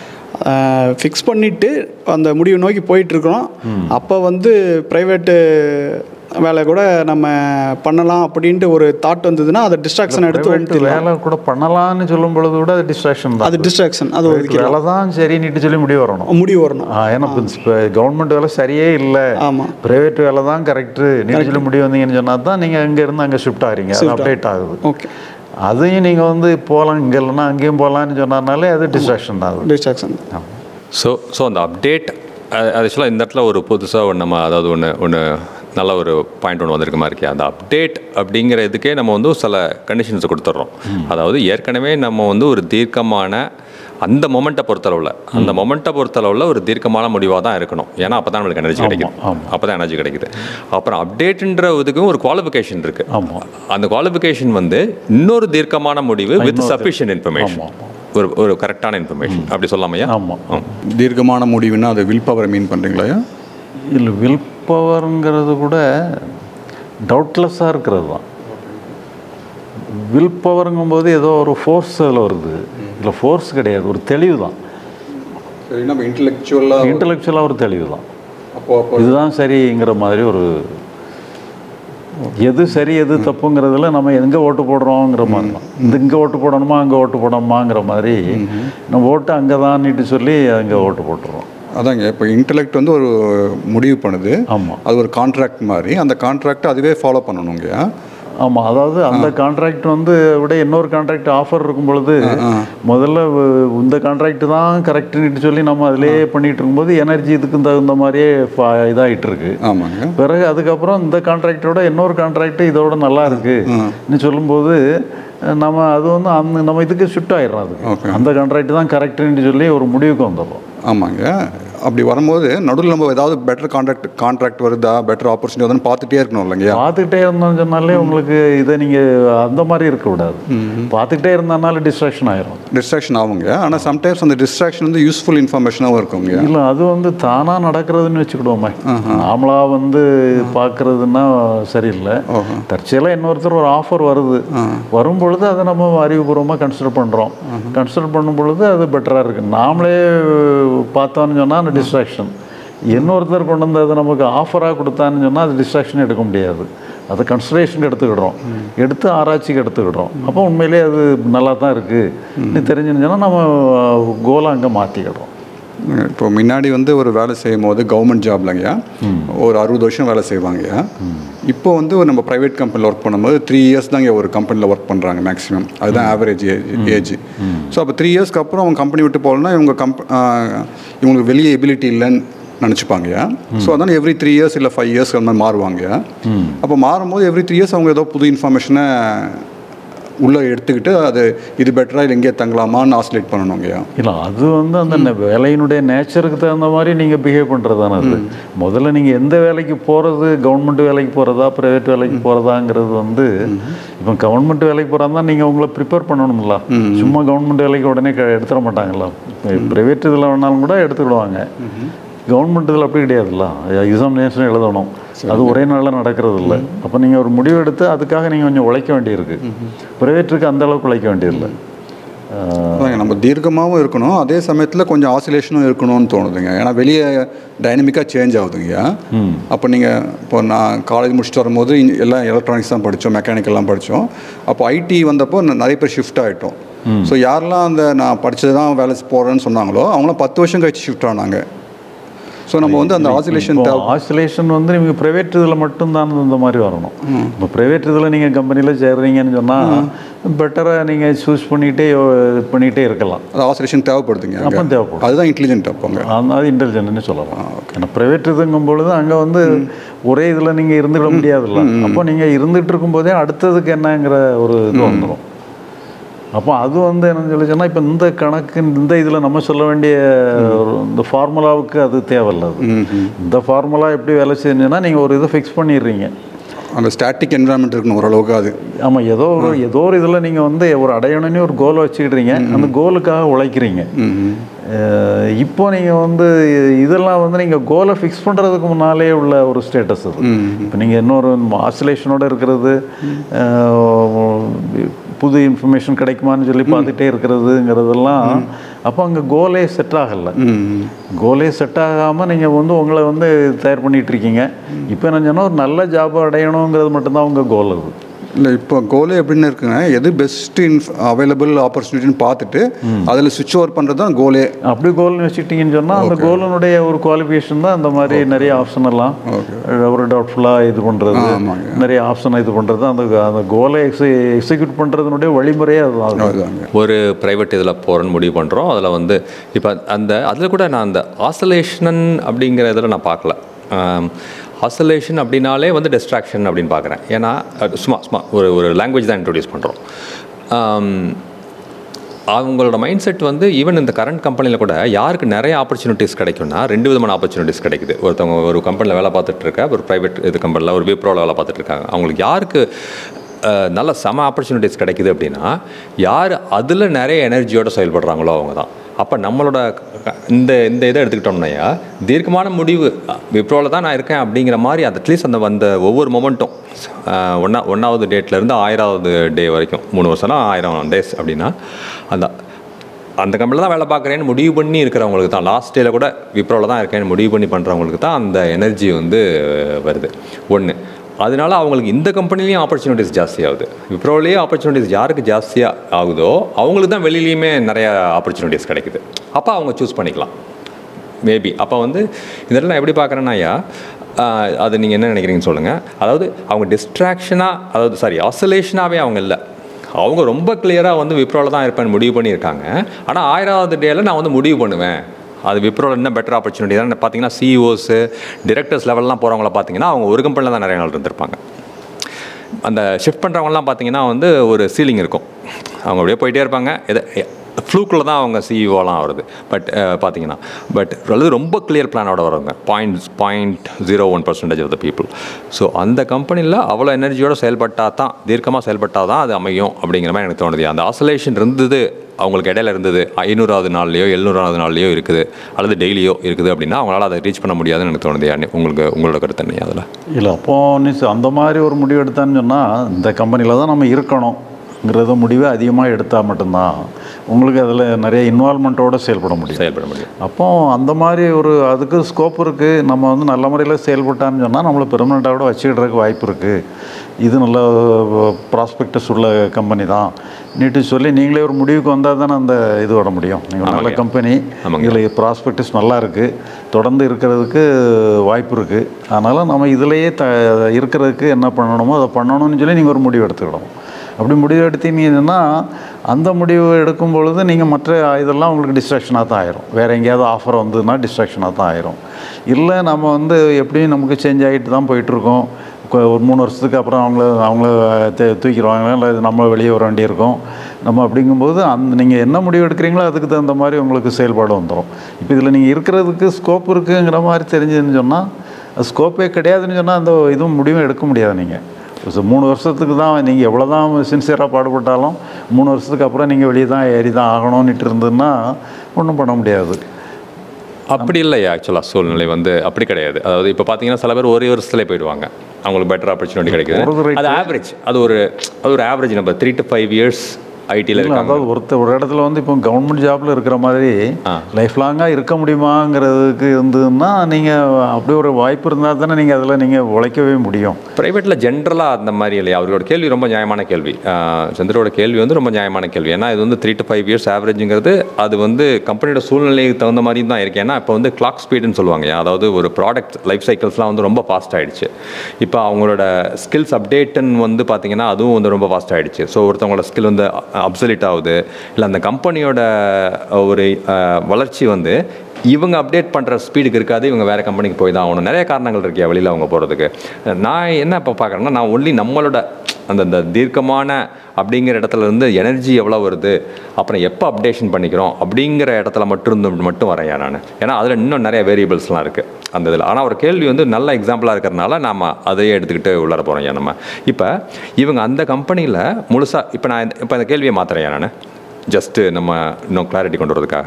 ஆமாம் ஃபிக்ஸ் பண்ணிவிட்டு அந்த முடிவு நோக்கி போயிட்டுருக்குறோம் அப்போ வந்து ப்ரைவேட்டு வேலை கூட நம்ம பண்ணலாம் அப்படின்ட்டு ஒரு தாட் வந்ததுன்னா அதை டிஸ்ட்ராக்ஷன் எடுத்து ப்ரைவேட் வந்துட்டு வேலை கூட பண்ணலாம்னு சொல்லும் பொழுது கூட அது டிஸ்ட்ராக்ஷன் தான் அது டிஸ்ட்ராக்ஷன் அது Private ஒதுக்கிடலாம் வேலை தான் சரின்னுட்டு சொல்லி முடிவு வரணும் முடிவு வரணும் ஆ, ஏன்னா கவர்மெண்ட் வேலை சரியே இல்லை ஆமாம் பிரைவேட் வேலை தான் கரெக்டு நீங்க சொல்லி முடிவு வந்தீங்கன்னு சொன்னால் தான் நீங்கள் அங்கே இருந்து அங்கே ஷிஃப்ட் ஆகிறீங்க அது அப்டேட் ஆகுது ஓகே அதையும் நீங்கள் வந்து போகலாம் இங்கே இல்லைன்னா அங்கேயும் போகலான்னு சொன்னாலே அது டிஸ்ட்ராக்ஷன் தான் அது டிஸ்ட்ராக்ஷன் ஸோ ஸோ அந்த அப்டேட் ஆக்சுவலாக இந்த இடத்துல ஒரு புதுசாக ஒன்று நம்ம அதாவது ஒன்று ஒன்று நல்ல ஒரு பாயிண்ட் ஒன்று வந்திருக்க மாதிரி இருக்கே அந்த அப்டேட் அப்படிங்கிற இதுக்கே நம்ம வந்து சில கண்டிஷன்ஸ் கொடுத்துட்றோம் அதாவது ஏற்கனவே நம்ம வந்து ஒரு தீர்க்கமான அந்த மொமெண்ட்டை பொறுத்தளவில் அந்த மொமெண்ட்டை பொறுத்தளவில் ஒரு தீர்க்கமான முடிவாக தான் இருக்கணும் ஏன்னா அப்போ தான் நம்மளுக்கு எனர்ஜி கிடைக்கும் அப்போ தான் எனர்ஜி கிடைக்குது அப்புறம் அப்டேட்ன்ற இதுக்கும் ஒரு குவாலிஃபிகேஷன் இருக்குது ஆமாம் அந்த குவாலிஃபிகேஷன் வந்து இன்னொரு தீர்க்கமான முடிவு வித் சஃபிஷியன்ட் இன்ஃபர்மேஷன் ஒரு ஒரு கரெக்டான இன்ஃபர்மேஷன் அப்படி சொல்லாமையா ஆமாம் தீர்க்கமான முடிவுன்னா அது வில் பவரை மீன் பண்ணுறீங்களா இல்லை வில் பவருங்கிறது கூட டவுட்லெஸ்ஸாக இருக்கிறது தான் வில் பவருங்கும்போது ஏதோ ஒரு ஃபோர்ஸ் அதில் வருது இதில் ஃபோர்ஸ் கிடையாது ஒரு தெளிவு தான் சரி நம்ம இன்டெலெக்சுவலாக இன்டலெக்சுவலாக ஒரு தெளிவு தான் அப்போ அப்போ இதுதான் சரிங்கிற மாதிரி ஒரு எது சரி எது தப்புங்கிறதுல நம்ம எங்கே ஓட்டு போடுறோங்கிற மாதிரி தான் இந்த இங்கே ஓட்டு போடணுமா அங்கே ஓட்டு போடணுமாங்கிற மாதிரி நம்ம ஓட்டு அங்கே தான்னுட்டு சொல்லி அங்கே ஓட்டு போட்டுருவோம் அதாங்க இப்போ இன்டெலெக்ட் வந்து ஒரு முடிவு பண்ணுது ஆமாம் அது ஒரு கான்ட்ராக்ட் மாதிரி அந்த கான்ட்ராக்ட் அதுவே ஃபாலோ பண்ணணுங்கய்யா ஆமாம் அதாவது அந்த கான்ட்ராக்ட் வந்து விட இன்னொரு கான்ட்ராக்ட் ஆஃபர் இருக்கும் பொழுது முதல்ல வ- இந்த கான்ட்ராக்ட் தான் கரெக்டுன்னு சொல்லி நம்ம அதிலே பண்ணிட்டு இருக்கும்போது எனர்ஜி இதுக்கு தகுந்த மாதிரியே ஃபா- இதாகிட்டு இருக்கு ஆமாங்க பிறகு அதுக்கப்புறம் இந்த கான்ட்ராக்டோட இன்னொரு கான்ட்ராக்ட் இதோட நல்லா இருக்குன்னு சொல்லும்போது நம்ம அது வந்து அந்த நம்ம இதுக்கு ஷிஃப்ட் ஆயிடுறோம் Okay. அதுக்கு அந்த கான்ட்ராக்ட் தான் கரெக்டுன்னு சொல்லி ஒரு முடிவுக்கு வந்துடுறோம் ஆமாங்க அப்படி வரும்போது நடுவில் நம்ம ஏதாவது பெட்டர் கான்ட்ராக்ட் கான்ட்ராக்ட் வருதா பெட்டர் ஆப்பர்ச்சுனிட்டி வருதுன்னு பார்த்துட்டே இருக்கணும் இல்லைங்கய்யா பார்த்துக்கிட்டே இருந்தோம்னு சொன்னாலே உங்களுக்கு இதை நீங்கள் அந்த மாதிரி இருக்கக்கூடாது பார்த்துக்கிட்டே இருந்தனால டிஸ்ட்ராக்ஷன் ஆயிரும் டிஸ்ட்ராக்ஷன் ஆகுங்க ஆனால் சம்டைம்ஸ் அந்த டிஸ்ட்ராக்ஷன் வந்து யூஸ்ஃபுல் இன்ஃபர்மேஷனாகவும் இருக்குங்க இல்லை அது வந்து தானாக நடக்கிறதுன்னு வச்சுக்கிடுவோமே நாமளாக வந்து பார்க்கறதுன்னா சரியில்லை தற்செயலாக இன்னொருத்தர் ஒரு ஆஃபர் வருது வரும் பொழுது அதை நம்ம அறிவுபூர்வமாக கன்சிடர் பண்ணுறோம் கன்சிடர் பண்ணும் பொழுது அது பெட்டராக இருக்குது நாமளே பார்த்தோன்னு சொன்னால் அந்த டிஸ்ட்ராக்ஷன் இன்னொருத்தர் கொண்டு வந்து அதை நமக்கு ஆஃபராக கொடுத்தான்னு சொன்னால் அது டிஸ்ட்ராக்ஷன் எடுக்க முடியாது அதை கன்சிடரேஷனுக்கு எடுத்துக்கிடுறோம் எடுத்து ஆராய்ச்சிக்கு எடுத்துக்கிடுறோம் அப்போ உண்மையிலேயே அது நல்லா தான் இருக்குது தெரிஞ்சுன்னு சொன்னால் நம்ம கோலை அங்கே மாற்றிக்கிடுறோம் இப்போ முன்னாடி வந்து ஒரு வேலை செய்யும் போது கவர்மெண்ட் ஜாப்லங்கய்யா ஒரு அறுபது வருஷம் வேலை செய்வாங்கய்யா இப்போ வந்து ஒரு நம்ம ப்ரைவேட் கம்பெனியில் ஒர்க் பண்ணும்போது த்ரீ இயர்ஸ் தாங்க ஒரு கம்பெனியில் ஒர்க் பண்ணுறாங்க மேக்ஸிமம் அதுதான் ஆவரேஜ் ஏஜ் ஸோ அப்போ த்ரீ இயர்ஸ்க்கு அப்புறம் அவங்க கம்பெனி விட்டு போகலன்னா இவங்க கம்ப் இவங்களுக்கு வெளியே எபிலிட்டி இல்லைன்னு நினச்சிப்பாங்கய்யா ஸோ அதனால் எவ்ரி த்ரீ இயர்ஸ் இல்லை ஃபைவ் இயர்ஸ் அந்த மாதிரி மாறுவாங்கய்யா அப்போ மாறும்போது எவ்ரி த்ரீ இயர்ஸ் அவங்க ஏதோ புது இன்ஃபர்மேஷனை உள்ளே எடுத்துக்கிட்டு அது இது பெட்டராக இல்லை எங்கேயே தங்கலாமான்னு ஆசிலேட் பண்ணணுங்கய்யா இல்லை அது வந்து அந்த நெ- வேலையினுடைய நேச்சருக்கு தகுந்த மாதிரி நீங்கள் பிஹேவ் பண்ணுறது தானே அது முதல்ல நீங்கள் எந்த வேலைக்கு போகிறது கவர்மெண்ட் வேலைக்கு போகிறதா ப்ரைவேட் வேலைக்கு போகிறதாங்கிறது வந்து இப்போ கவர்மெண்ட் வேலைக்கு போகிறதா நீங்கள் உங்களை ப்ரிப்பேர் பண்ணணும்ல சும்மா கவர்மெண்ட் வேலைக்கு உடனே க- எடுத்துட மாட்டாங்கல்ல ப்ரைவேட் இதில் வேணாலும் கூட எடுத்துக்கிடுவாங்க கவர்மெண்ட் இதில் அப்படி கிடையாதுல்ல எக்ஸாமினேஷன் எழுதணும் அது ஒரே நாளில் நடக்கிறது இல்லை அப்போ நீங்கள் ஒரு முடிவு எடுத்து அதுக்காக நீங்கள் கொஞ்சம் உழைக்க வேண்டியிருக்கு ப்ரைவேட்டுக்கு அந்த அளவுக்கு உழைக்க வேண்டியதில்லை ஆஹ் அதாங்க, நம்ம தீர்க்கமாகவும் இருக்கணும் அதே சமயத்தில் கொஞ்சம் ஆசிலேஷனும் இருக்கணும்னு தோணுதுங்க ஏன்னா வெளியே டைனமிக்காக சேஞ்ச் ஆகுதுங்கய்யா அப்போ நீங்கள் இப்போ நான் காலேஜ் முடிச்சுட்டு வரும்போது இங்க எல்லாம் எலக்ட்ரானிக்ஸ் தான் படித்தோம் மெக்கானிக்கல்லாம் படித்தோம் அப்போ ஐடி வந்தப்போ ந- நிறைய பேர் ஷிஃப்ட் ஆகிட்டோம் ஸோ யாரெல்லாம் அந்த நான் படித்தது தான் வேலை போகிறேன்னு சொன்னாங்களோ அவங்களாம் பத்து வருஷம் கழிச்சு ஷிஃப்ட் ஆனாங்க ஸோ நம்ம வந்து அந்த ஆசிலேஷன் இப்போ தேவை ஆசிலேஷன் வந்து நீங்கள் ப்ரைவேட் இதில் மட்டும்தான் இந்த மாதிரி வரணும் இப்போ ப்ரைவேட் இதில் நீங்கள் கம்பெனியில் சேர்றீங்கன்னு சொன்னால் பெட்டராக நீங்கள் சூஸ் பண்ணிகிட்டே இது பண்ணிகிட்டே இருக்கலாம் அது ஆசிலேஷன் தேவைப்படுதுங்க அங்க. அப்போ தேவைப்படும். அதுதான் இன்டெலிஜென்ட் அப்போங்க அந்த அது இன்டெலிஜென்ட்னு சொல்லலாம் ஏன்னா ப்ரைவேட் இதுங்கும் பொழுது அங்கே வந்து ஒரே இதில் நீங்கள் இருந்துட முடியாதுல்ல அப்போ நீங்கள் இருந்துகிட்டு இருக்கும்போதே அடுத்ததுக்கு என்னங்கிற ஒரு இது வந்துடும் அப்போ அது வந்து என்னன்னு சொல்லி சொன்னால் இப்போ இந்த கணக்கு இந்த இதில் நம்ம சொல்ல வேண்டிய ஒரு இந்த ஃபார்முலாவுக்கு அது தேவையில்ல அது இந்த ஃபார்முலா எப்படி வேலை செய்யுதுன்னா நீங்கள் ஒரு இதை ஃபிக்ஸ் பண்ணிடுறீங்க அந்த ஸ்டாட்டிக் என்வரான்மெண்ட் இருக்கணும் ஓரளவுக்கு அது ஆமாம் ஏதோ ஒரு ஏதோ ஒரு இதில் நீங்கள் வந்து ஒரு அடையணும்னு ஒரு கோலை வச்சுக்கிடுறீங்க அந்த கோலுக்காக உழைக்கிறீங்க அஹ் இப்போ நீங்கள் வந்து இதெல்லாம் வந்து நீங்கள் கோலை ஃபிக்ஸ் பண்ணுறதுக்கு முன்னாலே உள்ள ஒரு ஸ்டேட்டஸ் அது இப்போ நீங்கள் இன்னொரு ஆசிலேஷனோட இருக்கிறது அஹ் புது இன்ஃபர்மேஷன் கிடைக்குமான்னு சொல்லி பார்த்துட்டே இருக்கிறதுங்கிறதெல்லாம் அப்போ அங்கே கோலே செட் ஆகலை கோலே செட் ஆகாமல் நீங்கள் வந்து உங்களை வந்து தயார் பண்ணிட்டு இருக்கீங்க இப்போ என்ன சொன்னால் ஒரு நல்ல ஜாப் அடையணுங்கிறது மட்டும்தான் உங்கள் கோல் அது இல்லை இப்போ கோலே எப்படின்னு இருக்குங்க எது பெஸ்ட் இன்ஃப் அவைலபிள் ஆப்பர்ச்சுனிட்டின்னு பார்த்துட்டு அதில் சுவிட்ச் ஓவர் பண்ணுறது தான் கோலே அப்படி கோல்னு வச்சுக்கிட்டீங்கன்னு சொன்னால் அந்த கோலினுடைய ஒரு குவாலிஃபிகேஷன் தான் அந்த மாதிரி நிறைய ஆப்ஷன் எல்லாம் ஒரு டவுட்ஃபுல்லாக இது பண்ணுறது ஆமாங்க. நிறைய ஆப்ஷனை இது பண்ணுறது அந்த அந்த கோலை எக்ஸி எக்ஸிக்யூட் பண்ணுறதுனுடைய வழிமுறையே அதுதான் அதுதாங்க ஒரு ப்ரைவேட் இதில் போகிறேன்னு முடிவு பண்ணுறோம் அதில் வந்து இப்போ அந்த அதில் கூட நான் அந்த ஆசோலேஷன் அப்படிங்கிற இதில் நான் பார்க்கல ஆசோலேஷன் அப்படின்னாலே வந்து டிஸ்ட்ராக்ஷன் அப்படின்னு பார்க்குறேன் ஏன்னா அது சும்மா சும்மா ஒரு ஒரு லாங்குவேஜ் தான் இன்ட்ரடியூஸ் பண்ணுறோம் அவங்களோட மைண்ட் செட் வந்து ஈவன் இந்த கரண்ட் கம்பெனியில் கூட யாருக்கு நிறைய ஆப்பர்ச்சுனிட்டிஸ் கிடைக்கும்னா ரெண்டு விதமான ஆப்பர்ச்சுனிட்டிஸ் கிடைக்குது ஒருத்தவங்க ஒரு கம்பெனியில் வேலை பார்த்துட்டு இருக்க ஒரு ப்ரைவேட் இது கம்பெனியில் ஒரு விப்ரோவில் வேலை பார்த்துட்டு இருக்காங்க அவங்களுக்கு யாருக்கு அஹ், நல்ல செம ஆப்பர்ச்சுனிட்டிஸ் கிடைக்குது அப்படின்னா யார் அதில் நிறைய எனர்ஜியோட செயல்படுறாங்களோ அவங்க தான் அப்போ நம்மளோட க- இந்த இந்த இதை எடுத்துக்கிட்டோம்னாயா தீர்க்கமான முடிவு விப்ரோவில் தான் நான் இருக்கேன் அப்படிங்கிற மாதிரி அட்லீஸ்ட் அந்த வந்த ஒவ்வொரு மொமெண்ட்டும் ஒன்றா ஒன்றாவது டேட்லேருந்து ஆயிராவது டே வரைக்கும் மூணு வருஷம்னா ஆயிரம் டேஸ் அப்படின்னா அந்த அந்த கம்பெனியில் தான் வேலை பார்க்குறேன்னு முடிவு பண்ணி இருக்கிறவங்களுக்கு தான் லாஸ்ட் டேல கூட விப்ரோவில் தான் இருக்கேன்னு முடிவு பண்ணி பண்ணுறவங்களுக்கு தான் அந்த எனர்ஜி வந்து வருது ஒன்று அதனால அவங்களுக்கு இந்த கம்பெனிலையும் ஆப்பர்ச்சுனிட்டிஸ் ஜாஸ்தியாகுது விப்ரோலேயே ஆப்பர்ச்சுனிட்டிஸ் யாருக்கு ஜாஸ்தியாக ஆகுதோ அவங்களுக்கு தான் வெளியிலையுமே நிறைய ஆப்பர்ச்சுனிட்டிஸ் கிடைக்குது அப்போ அவங்க சூஸ் பண்ணிக்கலாம் மேபி அப்போ வந்து இதெல்லாம் நான் எப்படி பார்க்குறேன்னாயா அது நீங்கள் என்ன நினைக்கிறீங்கன்னு சொல்லுங்கள் அதாவது அவங்க டிஸ்ட்ராக்ஷனாக அதாவது சாரி ஆசோலேஷனாகவே அவங்க இல்லை அவங்க ரொம்ப கிளியராக வந்து விப்ரோவில் தான் இருப்பேன்னு முடிவு பண்ணியிருக்காங்க ஆனால் ஆயிராவது டேல நான் வந்து முடிவு பண்ணுவேன் அது விப்ரோவில் என்ன பெட்டர் ஆப்பர்ச்சுனிட்டி தான் பார்த்தீங்கன்னா சிஇஓஸு டிரெக்டர்ஸ் லெவல்லாம் போகிறவங்கள பார்த்தீங்கன்னா அவங்க ஒரு கம்பெனியில் தான் நிறைய நாள் இருந்திருப்பாங்க அந்த ஷிஃப்ட் பண்ணுறவங்கலாம் பார்த்தீங்கன்னா வந்து ஒரு சீலிங் இருக்கும் அவங்க அப்படியே போயிட்டே இருப்பாங்க எதை ஃப்ளூக்கில் தான் அவங்க சிஇஓலாம் வருது பட் பார்த்தீங்கன்னா பட் அல்லது ரொம்ப கிளியர் பிளானோட வரவங்க point point zero one percentage of the people so அந்த கம்பெனியில் அவ்வளோ எனர்ஜியோட செயல்பட்டால் தான் தீர்க்கமாக செயல்பட்டால் தான் அது அமையும் அப்படிங்கிற மாதிரி எனக்கு தோணுது அந்த ஆசோலேஷன் இருந்தது அவங்களுக்கு இடையில இருந்தது ஐநூறாவது நாள்லையோ எழுநூறாவது நாள்லையோ இருக்குது அல்லது டெய்லியோ இருக்குது அப்படின்னா அவங்களால அதை ரீச் பண்ண முடியாதுன்னு எனக்கு தோணுது யாரு உங்களுக்கு உங்களோட கருத்து என்ன அதில் இல்லை அப்போ நீ சொ- அந்த மாதிரி ஒரு முடிவு எடுத்தான்னு சொன்னால் இந்த கம்பெனியில் தான் நம்ம இருக்கணும் இருக்கணுங்கிறத முடிவை அதிகமாக எடுத்தால் மட்டும்தான் உங்களுக்கு அதில் நிறைய இன்வால்மெண்ட்டோடு செயல்பட முடியும் செயல்பட முடியும் அப்போ அந்த மாதிரி ஒரு அதுக்கு ஸ்கோப் இருக்குது நம்ம வந்து நல்ல முறையில் செயல்பட்டான்னு சொன்னால் நம்மளை பெர்மனெண்ட்டாக கூட வச்சுக்கிடுறதுக்கு வாய்ப்பு இருக்குது இது நல்ல ப்ராஸ்பெக்டஸ் உள்ள கம்பெனி தான் நீட்டு சொல்லி நீங்களே ஒரு முடிவுக்கு வந்தால் தானே அந்த இது வர முடியும் நீங்கள் நல்ல ஆமாங்க. கம்பெனி ஆமாங்க. இதில் ப்ராஸ்பெக்டஸ் நல்லா இருக்குது தொடர்ந்து இருக்கிறதுக்கு வாய்ப்பு இருக்குது அதனால் நம்ம இதிலேயே த இருக்கிறதுக்கு என்ன பண்ணணுமோ அதை பண்ணணும்னு சொல்லி நீங்கள் ஒரு முடிவு எடுத்துக்கிடணும் அப்படி முடிவு எடுத்தீங்கன்னா அந்த முடிவு எடுக்கும் பொழுது நீங்கள் மற்ற இதெல்லாம் உங்களுக்கு டிஸ்ட்ராக்ஷனாக தான் ஆயிரும் வேறு எங்கேயாவது ஆஃபர் வந்ததுன்னா டிஸ்ட்ராக்ஷனாக தான் ஆயிரும் இல்லை நம்ம வந்து எப்படியும் நமக்கு சேஞ்ச் ஆகிட்டு தான் போயிட்டுருக்கோம் கொ- ஒரு மூணு வருஷத்துக்கு அப்புறம் அவங்கள அவங்கள தே- தூக்கிடுவாங்க இல்லை நம்ம வெளியே வர வேண்டியிருக்கோம் நம்ம அப்படிங்கும்போது அந்த நீங்கள் என்ன முடிவு எடுக்கிறீங்களோ அதுக்கு தகுந்த மாதிரி உங்களுக்கு செயல்பாடு வந்துடும் இப்போ இதில் நீங்கள் இருக்கிறதுக்கு ஸ்கோப் இருக்குங்கிற மாதிரி தெரிஞ்சதுன்னு சொன்னால் ஸ்கோப்பே கிடையாதுன்னு சொன்னால் அந்த இதுவும் முடிவும் எடுக்க முடியாது நீங்கள் ஸோ மூணு வருஷத்துக்கு தான் நீங்கள் எவ்வளோ தான் சின்சியராக பாடுபட்டாலும் மூணு வருஷத்துக்கு அப்புறம் நீங்கள் வெளியே தான் ஏறி தான் ஆகணும்னுட்டு இருந்ததுன்னா ஒன்றும் பண்ண முடியாது அப்படி இல்லையா ஆக்சுவலாக சூழ்நிலை வந்து அப்படி கிடையாது அதாவது இப்போ பார்த்தீங்கன்னா சில பேர் ஒரே வருஷத்துலேயே போயிடுவாங்க அவங்களுக்கு பெட்டர் ஆப்பர்ச்சுனிட்டி போறது கிடைக்குது right. அது ஆவரேஜ் அது ஒரு அது ஒரு ஆவரேஜ் நம்ம த்ரீ டு ஃபைவ் இயர்ஸ் ஐடியில் இல்லை இருக்காங்க அதாவது ஒருத்தர் ஒரு இடத்துல வந்து இப்போ கவர்மெண்ட் ஜாப்பில் இருக்கிற மாதிரி ஆ. லைஃப் லாங்காக இருக்க முடியுமாங்கிறதுக்கு இருந்ததுன்னா நீங்கள் அப்படி ஒரு வாய்ப்பு இருந்தால் தானே நீங்கள் அதில் நீங்கள் உழைக்கவே முடியும் ப்ரைவேட்டில் ஜென்ரலாக அந்த மாதிரி இல்லையா அவரோட கேள்வி ரொம்ப நியாயமான கேள்வி ஆஹ் சந்திரோட கேள்வி வந்து ரொம்ப நியாயமான கேள்வி ஏன்னா இது வந்து த்ரீ டு ஃபைவ் இயர்ஸ் ஆவரேஜுங்கிறது அது வந்து கம்பெனியோட சூழ்நிலைக்கு தகுந்த மாதிரி தான் இருக்கு ஏன்னா இப்போ வந்து கிளாக் ஸ்பீடுன்னு சொல்லுவாங்க அதாவது ஒரு ப்ராடக்ட் லைஃப் சைக்கிள்ஸ்லாம் வந்து ரொம்ப ஃபாஸ்ட் ஆயிடுச்சு இப்போ அவங்களோட ஸ்கில்ஸ் அப்டேட்டுன்னு வந்து பார்த்தீங்கன்னா அதுவும் வந்து ரொம்ப ஃபாஸ்ட் ஆயிடுச்சு ஸோ ஒருத்தவங்களோட ஸ்கில் வந்து அப்சலிட் ஆகுது இல்லை அந்த கம்பெனியோட ஒரு ஆஹ், வளர்ச்சி வந்து இவங்க அப்டேட் பண்ணுற ஸ்பீடுக்கு இருக்காது இவங்க வேறு கம்பெனிக்கு போய் தான் ஆகணும் நிறைய காரணங்கள் இருக்கியா வெளியில் அவங்க போகிறதுக்கு நான் என்ன இப்போ பார்க்குறேன்னா நான் ஒன்லி நம்மளோட அந்த அந்த தீர்க்கமான அப்படிங்கிற இடத்துல இருந்து எனர்ஜி எவ்வளோ வருது அப்புறம் எப்போ அப்டேஷன் பண்ணிக்கிறோம் அப்படிங்கிற இடத்துல மட்டும் இருந்து மட்டும் வரேன் நான் ஏன்னா அதில் இன்னும் நிறைய வேரியபிள்ஸ்லாம் இருக்குது அந்த இதில் ஆனால் ஒரு கேள்வி வந்து நல்ல எக்ஸாம்பிளாக இருக்கிறனால நாம் அதையே எடுத்துக்கிட்டு உள்ளார போகிறோம் ஏன் நம்ம இப்போ இவங்க அந்த கம்பெனியில் முழுசாக இப்போ நான் இப்போ இந்த கேள்வியை மாத்துறேன் நான் ஜஸ்ட்டு நம்ம இன்னும் கிளாரிட்டி கொண்டு வரதுக்காக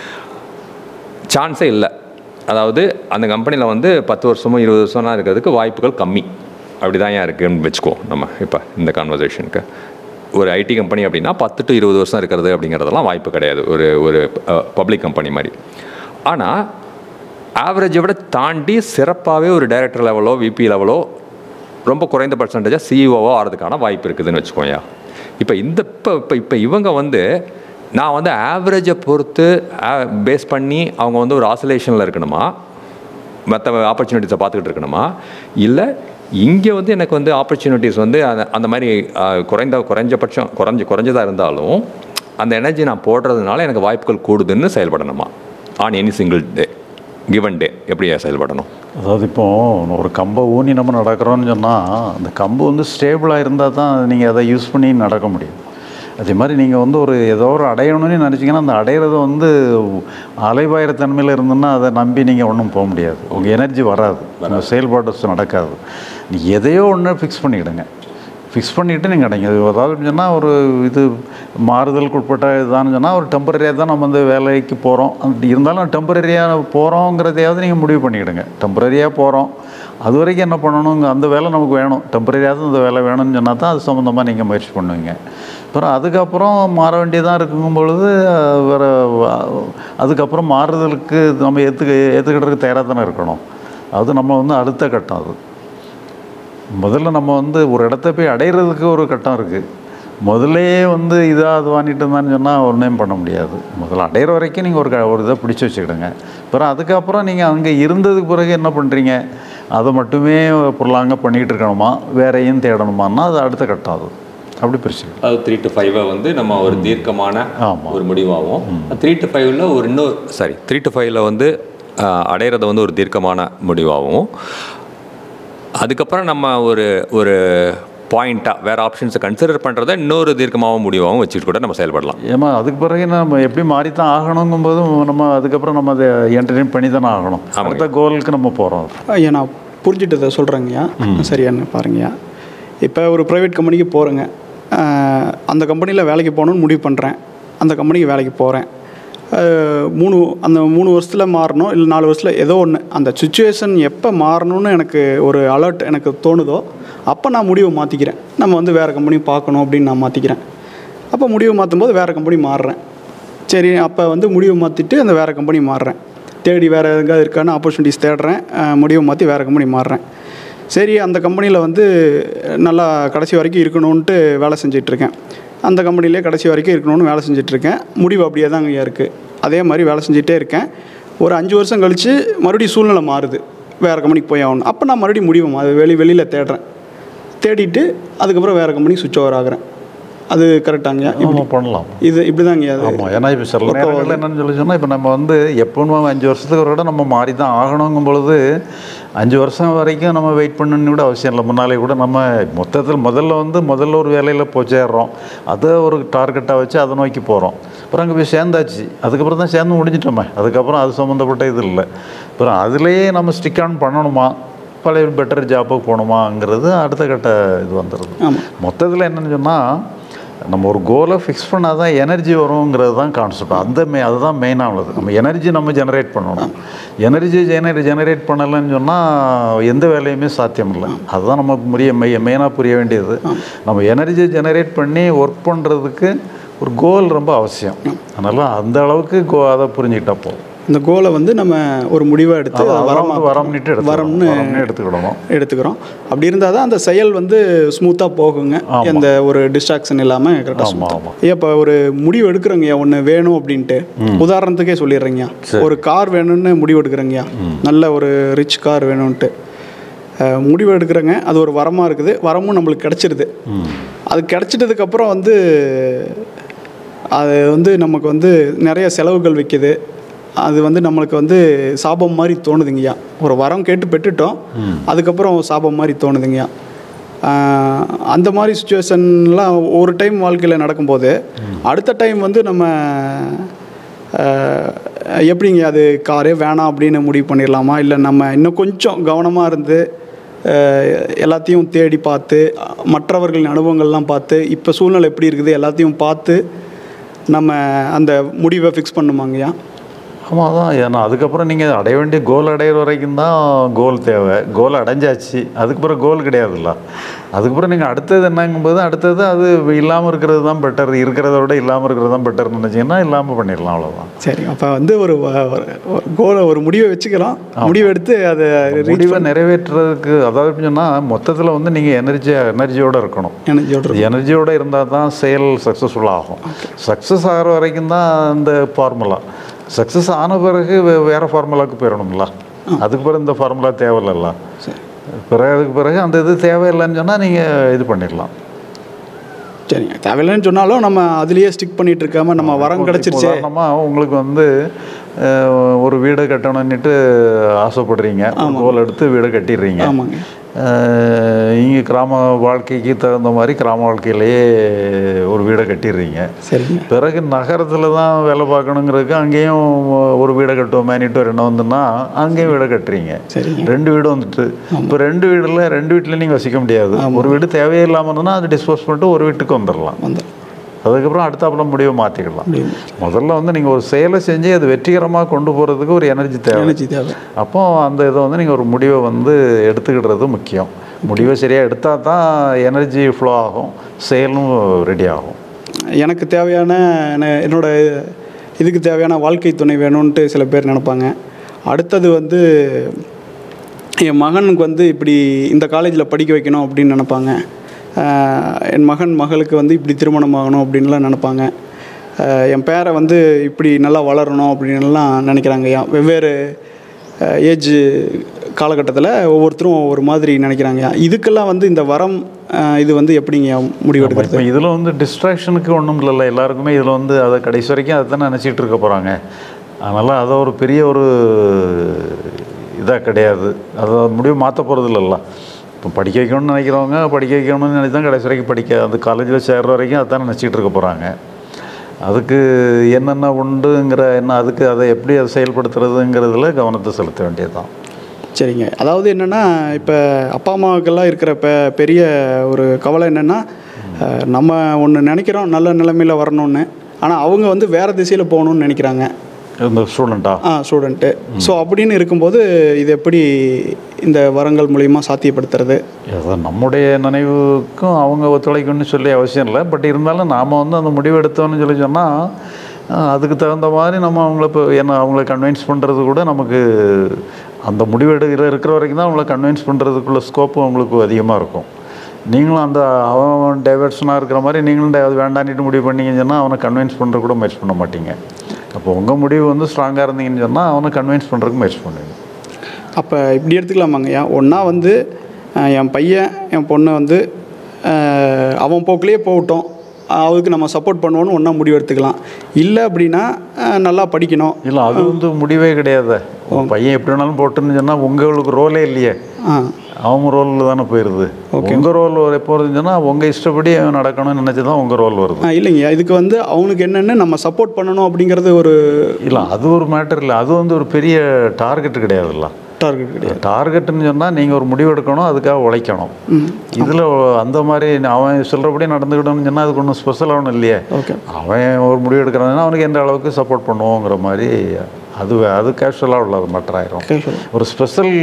சான்ஸே இல்லை அதாவது அந்த கம்பெனியில் வந்து பத்து வருஷமோ இருபது வருஷம்லாம் இருக்கிறதுக்கு வாய்ப்புகள் கம்மி அப்படி தான் ஏன் இருக்குன்னு வச்சுக்குவோம் நம்ம இப்போ இந்த கான்வர்சேஷனுக்கு ஒரு ஐடி கம்பெனி அப்படின்னா பத்து டு இருபது வருஷம் இருக்கிறது அப்படிங்கிறதெல்லாம் வாய்ப்பு கிடையாது ஒரு ஒரு பப்ளிக் கம்பெனி மாதிரி ஆனால் ஆவரேஜை விட தாண்டி சிறப்பாகவே ஒரு டைரக்டர் லெவலோ விபி லெவலோ ரொம்ப குறைந்த பர்சன்டேஜாக சிஇஓவோ ஆகிறதுக்கான வாய்ப்பு இருக்குதுன்னு வச்சுக்கோயா இப்போ இந்த இப்போ இப்போ இப்போ இவங்க வந்து நான் வந்து ஆவரேஜை பொறுத்து பேஸ் பண்ணி அவங்க வந்து ஒரு ஆசோலேஷனில் இருக்கணுமா மற்ற ஆப்பர்ச்சுனிட்டிஸை பார்த்துக்கிட்டு இருக்கணுமா இல்லை இங்கே வந்து எனக்கு வந்து ஆப்பர்ச்சுனிட்டிஸ் வந்து அந்த அந்த மாதிரி ஆஹ், குறைந்த குறைஞ்சபட்சம் குறைஞ்ச குறைஞ்சதாக இருந்தாலும் அந்த எனர்ஜி நான் போடுறதுனால எனக்கு வாய்ப்புகள் கூடுதுன்னு செயல்படணுமா on any single day given day எப்படி செயல்படணும் அதாவது இப்போ ஒரு கம்பை ஊனி நம்ம நடக்கிறோம்னு சொன்னால் அந்த கம்பு வந்து ஸ்டேபிளாக இருந்தால் தான் நீங்கள் அதை யூஸ் பண்ணி நடக்க முடியும் அதே மாதிரி நீங்கள் வந்து ஒரு ஏதோ ஒரு அடையணும்னு நினச்சிங்கன்னா அந்த அடையிறது வந்து அலைபாயிர தன்மையில் இருந்ததுன்னா அதை நம்பி நீங்கள் ஒன்றும் போக முடியாது உங்கள் எனர்ஜி வராது உங்கள் செயல்பாடு நடக்காது நீ எதையோ ஒன்று ஃபிக்ஸ் பண்ணிக்கிடுங்க ஃபிக்ஸ் பண்ணிவிட்டு நீங்கள் அடைங்க அது அதாவது சொன்னால் ஒரு இது மாறுதலுக்கு உட்பட்ட இதுதான்னு சொன்னால் ஒரு டெம்பரரியாக தான் நம்ம வந்து வேலைக்கு போகிறோம் அப்படி இருந்தாலும் டெம்பரரியாக போகிறோங்கிறதையாவது நீங்கள் முடிவு பண்ணிக்கிடுங்க டெம்பரரியாக போகிறோம் அது வரைக்கும் என்ன பண்ணணுங்க அந்த வேலை நமக்கு வேணும் டெம்பரரியாவது இந்த வேலை வேணும்னு சொன்னால் தான் அது சம்மந்தமாக நீங்கள் முயற்சி பண்ணுவீங்க அப்புறம் அதுக்கப்புறம் மாற வேண்டியதாக இருக்கும் பொழுது அஹ், வேறு அதுக்கப்புறம் மாறுதலுக்கு நம்ம ஏற்றுக்க ஏற்றுக்கிட்டதுக்கு தயாராக தானே இருக்கணும் அது நம்ம வந்து அடுத்த கட்டம் அது முதல்ல நம்ம வந்து ஒரு இடத்த போய் அடையிறதுக்கு ஒரு கட்டம் இருக்குது முதல்லே வந்து இதாக அது வாங்கிட்டு இருந்தான்னு சொன்னால் ஒன்றையும் பண்ண முடியாது முதல்ல அடையிற வரைக்கும் நீங்கள் ஒரு க ஒரு இதை பிடிச்சி வச்சுக்கிடுங்க அப்புறம் அதுக்கப்புறம் நீங்கள் அங்கே இருந்ததுக்கு பிறகு என்ன பண்ணுறீங்க அதை மட்டுமே பொருளாங்க பண்ணிக்கிட்டு இருக்கணுமா வேறையும் தேடணுமான்னா அது அடுத்த கட்டம் அது அப்படி பிரிச்சுக்கணும் அது த்ரீ டு ஃபைவை வந்து நம்ம ஒரு தீர்க்கமான ஆமா. ஒரு முடிவாகும் த்ரீ டு ஃபைவ்ல ஒரு இன்னொரு சாரி த்ரீ டு ஃபைவ்ல வந்து ஆஹ், அடையிறது வந்து ஒரு தீர்க்கமான முடிவாகும் அதுக்கப்புறம் நம்ம ஒரு ஒரு பாயிண்ட்டாக வேறு ஆப்ஷன்ஸை கன்சிடர் பண்ணுறத இன்னொரு தீர்க்கமாகவும் முடிவாகவும் வச்சுட்டு கூட நம்ம செயல்படலாம் ஏமா அதுக்கு பிறகு நம்ம எப்படி மாறித்தான் ஆகணுங்கும்போது நம்ம அதுக்கப்புறம் நம்ம அதை என்டர்டெயின் பண்ணி தானே ஆகணும் அடுத்த கோலுக்கு நம்ம போகிறோம் ஐயா நான் புரிஞ்சுட்டதை சொல்கிறேங்கய்யா சரியான்னு பாருங்கய்யா இப்போ ஒரு ப்ரைவேட் கம்பெனிக்கு போகிறேங்க அந்த கம்பெனியில் வேலைக்கு போகணுன்னு முடிவு பண்ணுறேன் அந்த கம்பெனிக்கு வேலைக்கு போகிறேன் மூணு அந்த மூணு வருஷத்தில் மாறணும் இல்லை நாலு வருஷத்தில் ஏதோ ஒன்று அந்த சுச்சுவேஷன் எப்போ மாறணும்னு எனக்கு ஒரு அலர்ட் எனக்கு தோணுதோ அப்போ நான் முடிவை மாற்றிக்கிறேன் நம்ம வந்து வேறு கம்பெனி பார்க்கணும் அப்படின்னு நான் மாற்றிக்கிறேன் அப்போ முடிவு மாற்றும் போது வேறு கம்பெனி மாறுறேன் சரி அப்போ வந்து முடிவு மாற்றிட்டு அந்த வேறு கம்பெனி மாறுறேன் தேடி வேறு எங்கேயாவது இருக்கான்னு ஆப்பர்ச்சுனிட்டிஸ் தேடுறேன் அஹ் முடிவு மாற்றி வேறு கம்பெனி மாறுறேன் சரி அந்த கம்பெனியில் வந்து நல்லா கடைசி வரைக்கும் இருக்கணும்ன்ட்டு வேலை செஞ்சிட்ருக்கேன் அந்த கம்பெனிலே கடைசி வரைக்கும் இருக்கணும்னு வேலை செஞ்சிட்ருக்கேன் முடிவு அப்படியே தான் ஐயா இருக்குது அதே மாதிரி வேலை செஞ்சுட்டே இருக்கேன் ஒரு அஞ்சு வருஷம் கழித்து மறுபடியும் சூழ்நிலை மாறுது வேறு கம்பெனிக்கு போய் ஆகணும் அப்போ நான் மறுபடியும் முடிவு மா- அது வெளி வெளியில் தேடுறேன் தேடிட்டு அதுக்கப்புறம் வேறு கம்பெனி சுவிட்ச் ஓவர் ஆகுறேன் அது கரெக்டாங்கய்யா இப்படி ஆமாம் பண்ணலாம் இது இப்படி தாங்கய்யா அது ஆமாம் ஏன்னா இப்போ சில நேரங்களில் என்னன்னு சொல்லி சொன்னால் இப்போ நம்ம வந்து எப்பவும் அஞ்சு வருஷத்துக்கு ஒரு விட நம்ம மாறி தான் ஆகணுங்கும் பொழுது அஞ்சு வருஷம் வரைக்கும் நம்ம வெயிட் பண்ணணும்னு கூட அவசியம் இல்லை முன்னாலே கூட நம்ம மொத்தத்தில் முதல்ல வந்து முதல்ல ஒரு வேலையில் போய் சேர்றோம் அதை ஒரு டார்கெட்டாக வச்சு அதை நோக்கி போகிறோம் அப்புறம் அங்கே போய் சேர்ந்தாச்சு அதுக்கப்புறம் தான் சேர்ந்து முடிஞ்சிட்டோமே அதுக்கப்புறம் அது சம்மந்தப்பட்ட இது இல்லை அப்புறம் அதுலேயே நம்ம ஸ்டிக் ஆன் பண்ணணுமா பழைய பெட்டர் ஜாப்புக்கு போகணுமாங்கிறது அடுத்த கட்ட இது வந்துடுது ஆமாம் மொத்தத்தில் என்னன்னு சொன்னால் நம்ம ஒரு கோலை ஃபிக்ஸ் பண்ணால் தான் எனர்ஜி வருங்கிறது தான் கான்செப்ட் அந்த மே அதுதான் மெயினானது நம்ம எனர்ஜி நம்ம ஜெனரேட் பண்ணணும் எனர்ஜி ஜெனரேட் ஜெனரேட் பண்ணலைன்னு சொன்னால் எந்த வேலையுமே சாத்தியம் இல்லை அதுதான் நமக்கு புரிய மெய் மெயினாக புரிய வேண்டியது நம்ம எனர்ஜி ஜெனரேட் பண்ணி ஒர்க் பண்ணுறதுக்கு ஒரு கோல் ரொம்ப அவசியம் அதனால் அந்த அளவுக்கு கோ அதை புரிஞ்சுக்கிட்டா போதும் இந்த கோலை வந்து நம்ம ஒரு முடிவாக எடுத்து அதை அதை வரம் வரமா வரம்னுட்டு எடுத்துக்கணும் வரம்னு வரம்னு எடுத்துக்கிடணும் எடுத்துக்கிறோம் அப்படி இருந்தால் தான் அந்த செயல் வந்து ஸ்மூத்தாக போகுங்க ஆமா. எந்த ஒரு டிஸ்ட்ராக்ஷன் இல்லாமல் கரெக்டாக ஆமாம் ஆமாம் ஐயா இப்போ ஒரு முடிவு எடுக்கிறோங்கய்யா ஒன்று வேணும் அப்படின்ட்டு உதாரணத்துக்கே சொல்லிடுறேங்கய்யா ஒரு கார் வேணும்னு முடிவு எடுக்கிறேங்கய்யா நல்ல ஒரு ரிச் கார் வேணும்ன்ட்டு அஹ், முடிவு எடுக்கிறேங்க அது ஒரு வரமாக இருக்குது வரமும் நம்மளுக்கு கிடச்சிருது அது கிடச்சிட்டதுக்கப்புறம் வந்து அது வந்து நமக்கு வந்து நிறைய செலவுகள் வைக்குது அது வந்து நம்மளுக்கு வந்து சாபம் மாதிரி தோணுதுங்கய்யா ஒரு வரம் கேட்டு பெற்றுட்டோம் அதுக்கப்புறம் சாபம் மாதிரி தோணுதுங்கய்யா ஆஹ் அந்த மாதிரி சுச்சுவேஷன்லாம் ஒரு டைம் வாழ்க்கையில் நடக்கும்போது அடுத்த டைம் வந்து நம்ம ஆஹ் எப்படிங்க அது காரே வேணாம் அப்படின்னு முடிவு பண்ணிடலாமா இல்லை நம்ம இன்னும் கொஞ்சம் கவனமாக இருந்து ஆஹ் எல்லாத்தையும் தேடி பார்த்து மற்றவர்களின் அனுபவங்கள்லாம் பார்த்து இப்போ சூழ்நிலை எப்படி இருக்குது எல்லாத்தையும் பார்த்து நம்ம அந்த முடிவை ஃபிக்ஸ் பண்ணுமாங்கய்யா ஆமாம் அதான் ஏன்னா அதுக்கப்புறம் நீங்கள் அடைய வேண்டிய கோல் அடையிற வரைக்கும் தான் கோல் தேவை கோல் அடைஞ்சாச்சு அதுக்கப்புறம் கோல் கிடையாதுல்ல அதுக்கப்புறம் நீங்கள் அடுத்தது என்னங்கும்போது அடுத்தது அது இல்லாமல் இருக்கிறது தான் பெட்டர் இருக்கிறத விட இல்லாமல் இருக்கிறது தான் பெட்டர்னு நினச்சிங்கன்னா இல்லாமல் பண்ணிடலாம் அவ்வளோதான் சரி அப்போ வந்து ஒரு கோலை ஒரு முடிவை வச்சுக்கலாம் முடிவு எடுத்து அதை முடிவை நிறைவேற்றுறதுக்கு அதாவது சொன்னால் மொத்தத்தில் வந்து நீங்கள் எனர்ஜி எனர்ஜியோடு இருக்கணும் எனர்ஜியோட எனர்ஜியோடு இருந்தால் தான் செயல் சக்ஸஸ்ஃபுல் ஆகும் சக்ஸஸ் ஆகிற வரைக்கும் தான் அந்த ஃபார்முலா சக்ஸஸ் ஆன பிறகு வே- வேற ஃபார்முலாவுக்கு போயிடணும்ல அதுக்கு பிறகு இந்த ஃபார்முலா தேவையில்ல சரி பிறகு அதுக்கு பிறகு அந்த இது தேவையில்லைன்னு சொன்னால் நீங்கள் இது பண்ணிடலாம் சரிங்க தேவையில்லைன்னு சொன்னாலும் நம்ம அதுலேயே ஸ்டிக் பண்ணிட்டு இருக்காம நம்ம வரம் கிடச்சிருச்சே உதாரணமாக உங்களுக்கு வந்து அஹ், ஒரு வீடு கட்டணும்னுட்டு ஆசைப்படுறீங்க ஒரு கோல் எடுத்து வீடு கட்டிடுறீங்க ஆமாங்க இங்கே கிராம வாழ்க்கைக்கு தகுந்த மாதிரி கிராம வாழ்க்கையிலேயே ஒரு வீடை கட்டிடுறீங்க சரிங்க பிறகு நகரத்தில் தான் வேலை பார்க்கணுங்கிறதுக்கு அங்கேயும் ஒரு வீடை கட்டுவோமேனிட்டு ஒரு எண்ணம் வந்துன்னா அங்கேயும் வீடை கட்டுறீங்க சரிங்க ரெண்டு வீடு வந்துட்டு இப்போ ரெண்டு வீடில் ரெண்டு வீட்டில் நீங்கள் வசிக்க முடியாது ஒரு வீடு தேவையே இல்லாமல் இருந்ததுன்னா அது டிஸ்போஸ் பண்ணிட்டு ஒரு வீட்டுக்கு வந்துடலாம் வந்து அதுக்கப்புறம் அடுத்தாப்புல முடிவை மாற்றிக்கலாம் முதல்ல வந்து நீங்கள் ஒரு செயலை செஞ்சு அது வெற்றிகரமாக கொண்டு போகிறதுக்கு ஒரு எனர்ஜி தேவை எனர்ஜி தேவை அப்போ அந்த இதை வந்து நீங்கள் ஒரு முடிவை வந்து எடுத்துக்கிடுறது முக்கியம் முடிவை சரியாக எடுத்தால் தான் எனர்ஜி ஃப்ளோ ஆகும் செயலும் ரெடி ஆகும் எனக்கு தேவையான என- என்னோட இதுக்கு தேவையான வாழ்க்கை துணை வேணும்ன்ட்டு சில பேர் நினைப்பாங்க அடுத்தது வந்து என் மகனுக்கு வந்து இப்படி இந்த காலேஜில் படிக்க வைக்கணும் அப்படின்னு நினைப்பாங்க ஆஹ் என் மகன் மகளுக்கு வந்து இப்படி திருமணம் ஆகணும் அப்படின்லாம் நினைப்பாங்க ஆஹ் என் பேரை வந்து இப்படி நல்லா வளரணும் அப்படின்லாம் நினைக்கிறாங்க ஐயா வெவ்வேறு ஏஜ் காலகட்டத்தில் ஒவ்வொருத்தரும் ஒவ்வொரு மாதிரி நினைக்கிறாங்க இதுக்கெல்லாம் வந்து இந்த வரம் ஆஹ் இது வந்து எப்படிங்க முடிவெடுக்கிறது இப்போ இதில் வந்து டிஸ்ட்ராக்ஷனுக்கு ஒன்றும் இல்லைல்ல எல்லாருக்குமே இதில் வந்து அதை கடைசி வரைக்கும் அதை தானே நினச்சிட்டு இருக்க போகிறாங்க அதனால் அதை ஒரு பெரிய ஒரு இதாக கிடையாது அதை முடிவு மாற்ற போகிறது இல்லைல்ல இப்போ படிக்க வைக்கணும்னு நினைக்கிறவங்க படிக்க வைக்கணும்னு நினைச்சு தான் கடைசி வரைக்கும் படிக்க அந்த காலேஜில் சேர்ற வரைக்கும் அதான் நினச்சிட்டு இருக்க போகிறாங்க அதுக்கு என்னென்ன உண்டுங்கிற என்ன அதுக்கு அதை எப்படி அதை செயல்படுத்துறதுங்கிறதுல கவனத்தை செலுத்த வேண்டியது தான் சரிங்க அதாவது என்னென்னா இப்போ அப்பா அம்மாவுக்கெல்லாம் இருக்கிற பெ பெரிய ஒரு கவலை என்னென்னா அஹ், நம்ம ஒன்று நினைக்கிறோம் நல்ல நிலைமையில் வரணும்னு ஆனால் அவங்க வந்து வேறு திசையில் போகணும்னு நினைக்கிறாங்க இந்த ஸ்டூடெண்ட்டா ஆ ஸ்டூடெண்ட்டு ஸோ அப்படின்னு இருக்கும்போது இது எப்படி இந்த வரங்கள் மூலிமா சாத்தியப்படுத்துறது ஏதோ நம்முடைய நினைவுக்கும் அவங்க ஒத்துழைக்கணும்னு சொல்லி அவசியம் இல்லை பட் இருந்தாலும் நாம் வந்து அந்த முடிவு எடுத்தோம்னு சொல்லி சொன்னால் அதுக்கு தகுந்த மாதிரி நம்ம அவங்கள இப்போ என்ன அவங்கள கன்வின்ஸ் பண்ணுறது கூட நமக்கு அந்த முடிவு எடுக்கிற இருக்கிற வரைக்கும் தான் அவங்கள கன்வின்ஸ் பண்ணுறதுக்குள்ள ஸ்கோப்பு அவங்களுக்கு அதிகமாக இருக்கும் நீங்களும் அந்த அவன் டைவர்ஷனாக இருக்கிற மாதிரி நீங்களும் ட- அது வேண்டான்ட்டு முடிவு பண்ணீங்கன்னு சொன்னால் அவனை கன்வின்ஸ் பண்ணுற கூட முயற்சி பண்ண மாட்டீங்க அப்போ உங்கள் முடிவு வந்து ஸ்ட்ராங்காக இருந்தீங்கன்னு சொன்னால் அவனை கன்வின்ஸ் பண்ணுறதுக்கு முயற்சி பண்ணுவீங்க அப்போ இப்படி எடுத்துக்கலாமாங்கய்யா ஒன்றா வந்து அஹ், என் பையன் என் பொண்ணை வந்து அஹ், அவன் போக்குலேயே போகட்டும் அதுக்கு நம்ம சப்போர்ட் பண்ணுவோன்னு ஒன்றா முடிவு எடுத்துக்கலாம் இல்லை அப்படின்னா அஹ், நல்லா படிக்கணும் இல்லை அது வந்து முடிவே கிடையாது உன் பையன் எப்படி வேணாலும் போட்டுன்னு சொன்னால் உங்களுக்கு ரோலே இல்லையே ஆ அவங்க ரோலில் தானே போயிடுது உங்கள் ரோல் போகிறதுன்னு சொன்னால் உங்கள் இஷ்டப்படி அவன் நடக்கணும்னு நினச்சி தான் உங்கள் ரோல் வருது ஆ, இல்லைங்கய்யா இதுக்கு வந்து அவனுக்கு என்னென்னு நம்ம சப்போர்ட் பண்ணணும் அப்படிங்கிறது ஒரு இல்லை அது ஒரு மேட்டர் இல்லை அது வந்து ஒரு பெரிய டார்கெட் கிடையாதுல்ல டார்கெட் கிடையாது டார்கெட்னு சொன்னால் நீங்கள் ஒரு முடிவு எடுக்கணும் அதுக்காக உழைக்கணும் இதில் அந்த மாதிரி அவன் சொல்கிறபடி நடந்துக்கிட்டோம்னு சொன்னால் அதுக்கு ஒன்றும் ஸ்பெஷல் ஒன்றும் இல்லையே ஓகே அவன் ஒரு முடிவு எடுக்கிறான்னா அவனுக்கு எந்த அளவுக்கு சப்போர்ட் பண்ணுவோங்கிற மாதிரி அது வே- அது கேஷுவலாக உள்ளது மேட்டர் ஆயிரும் Casual. ஒரு ஸ்பெஷல்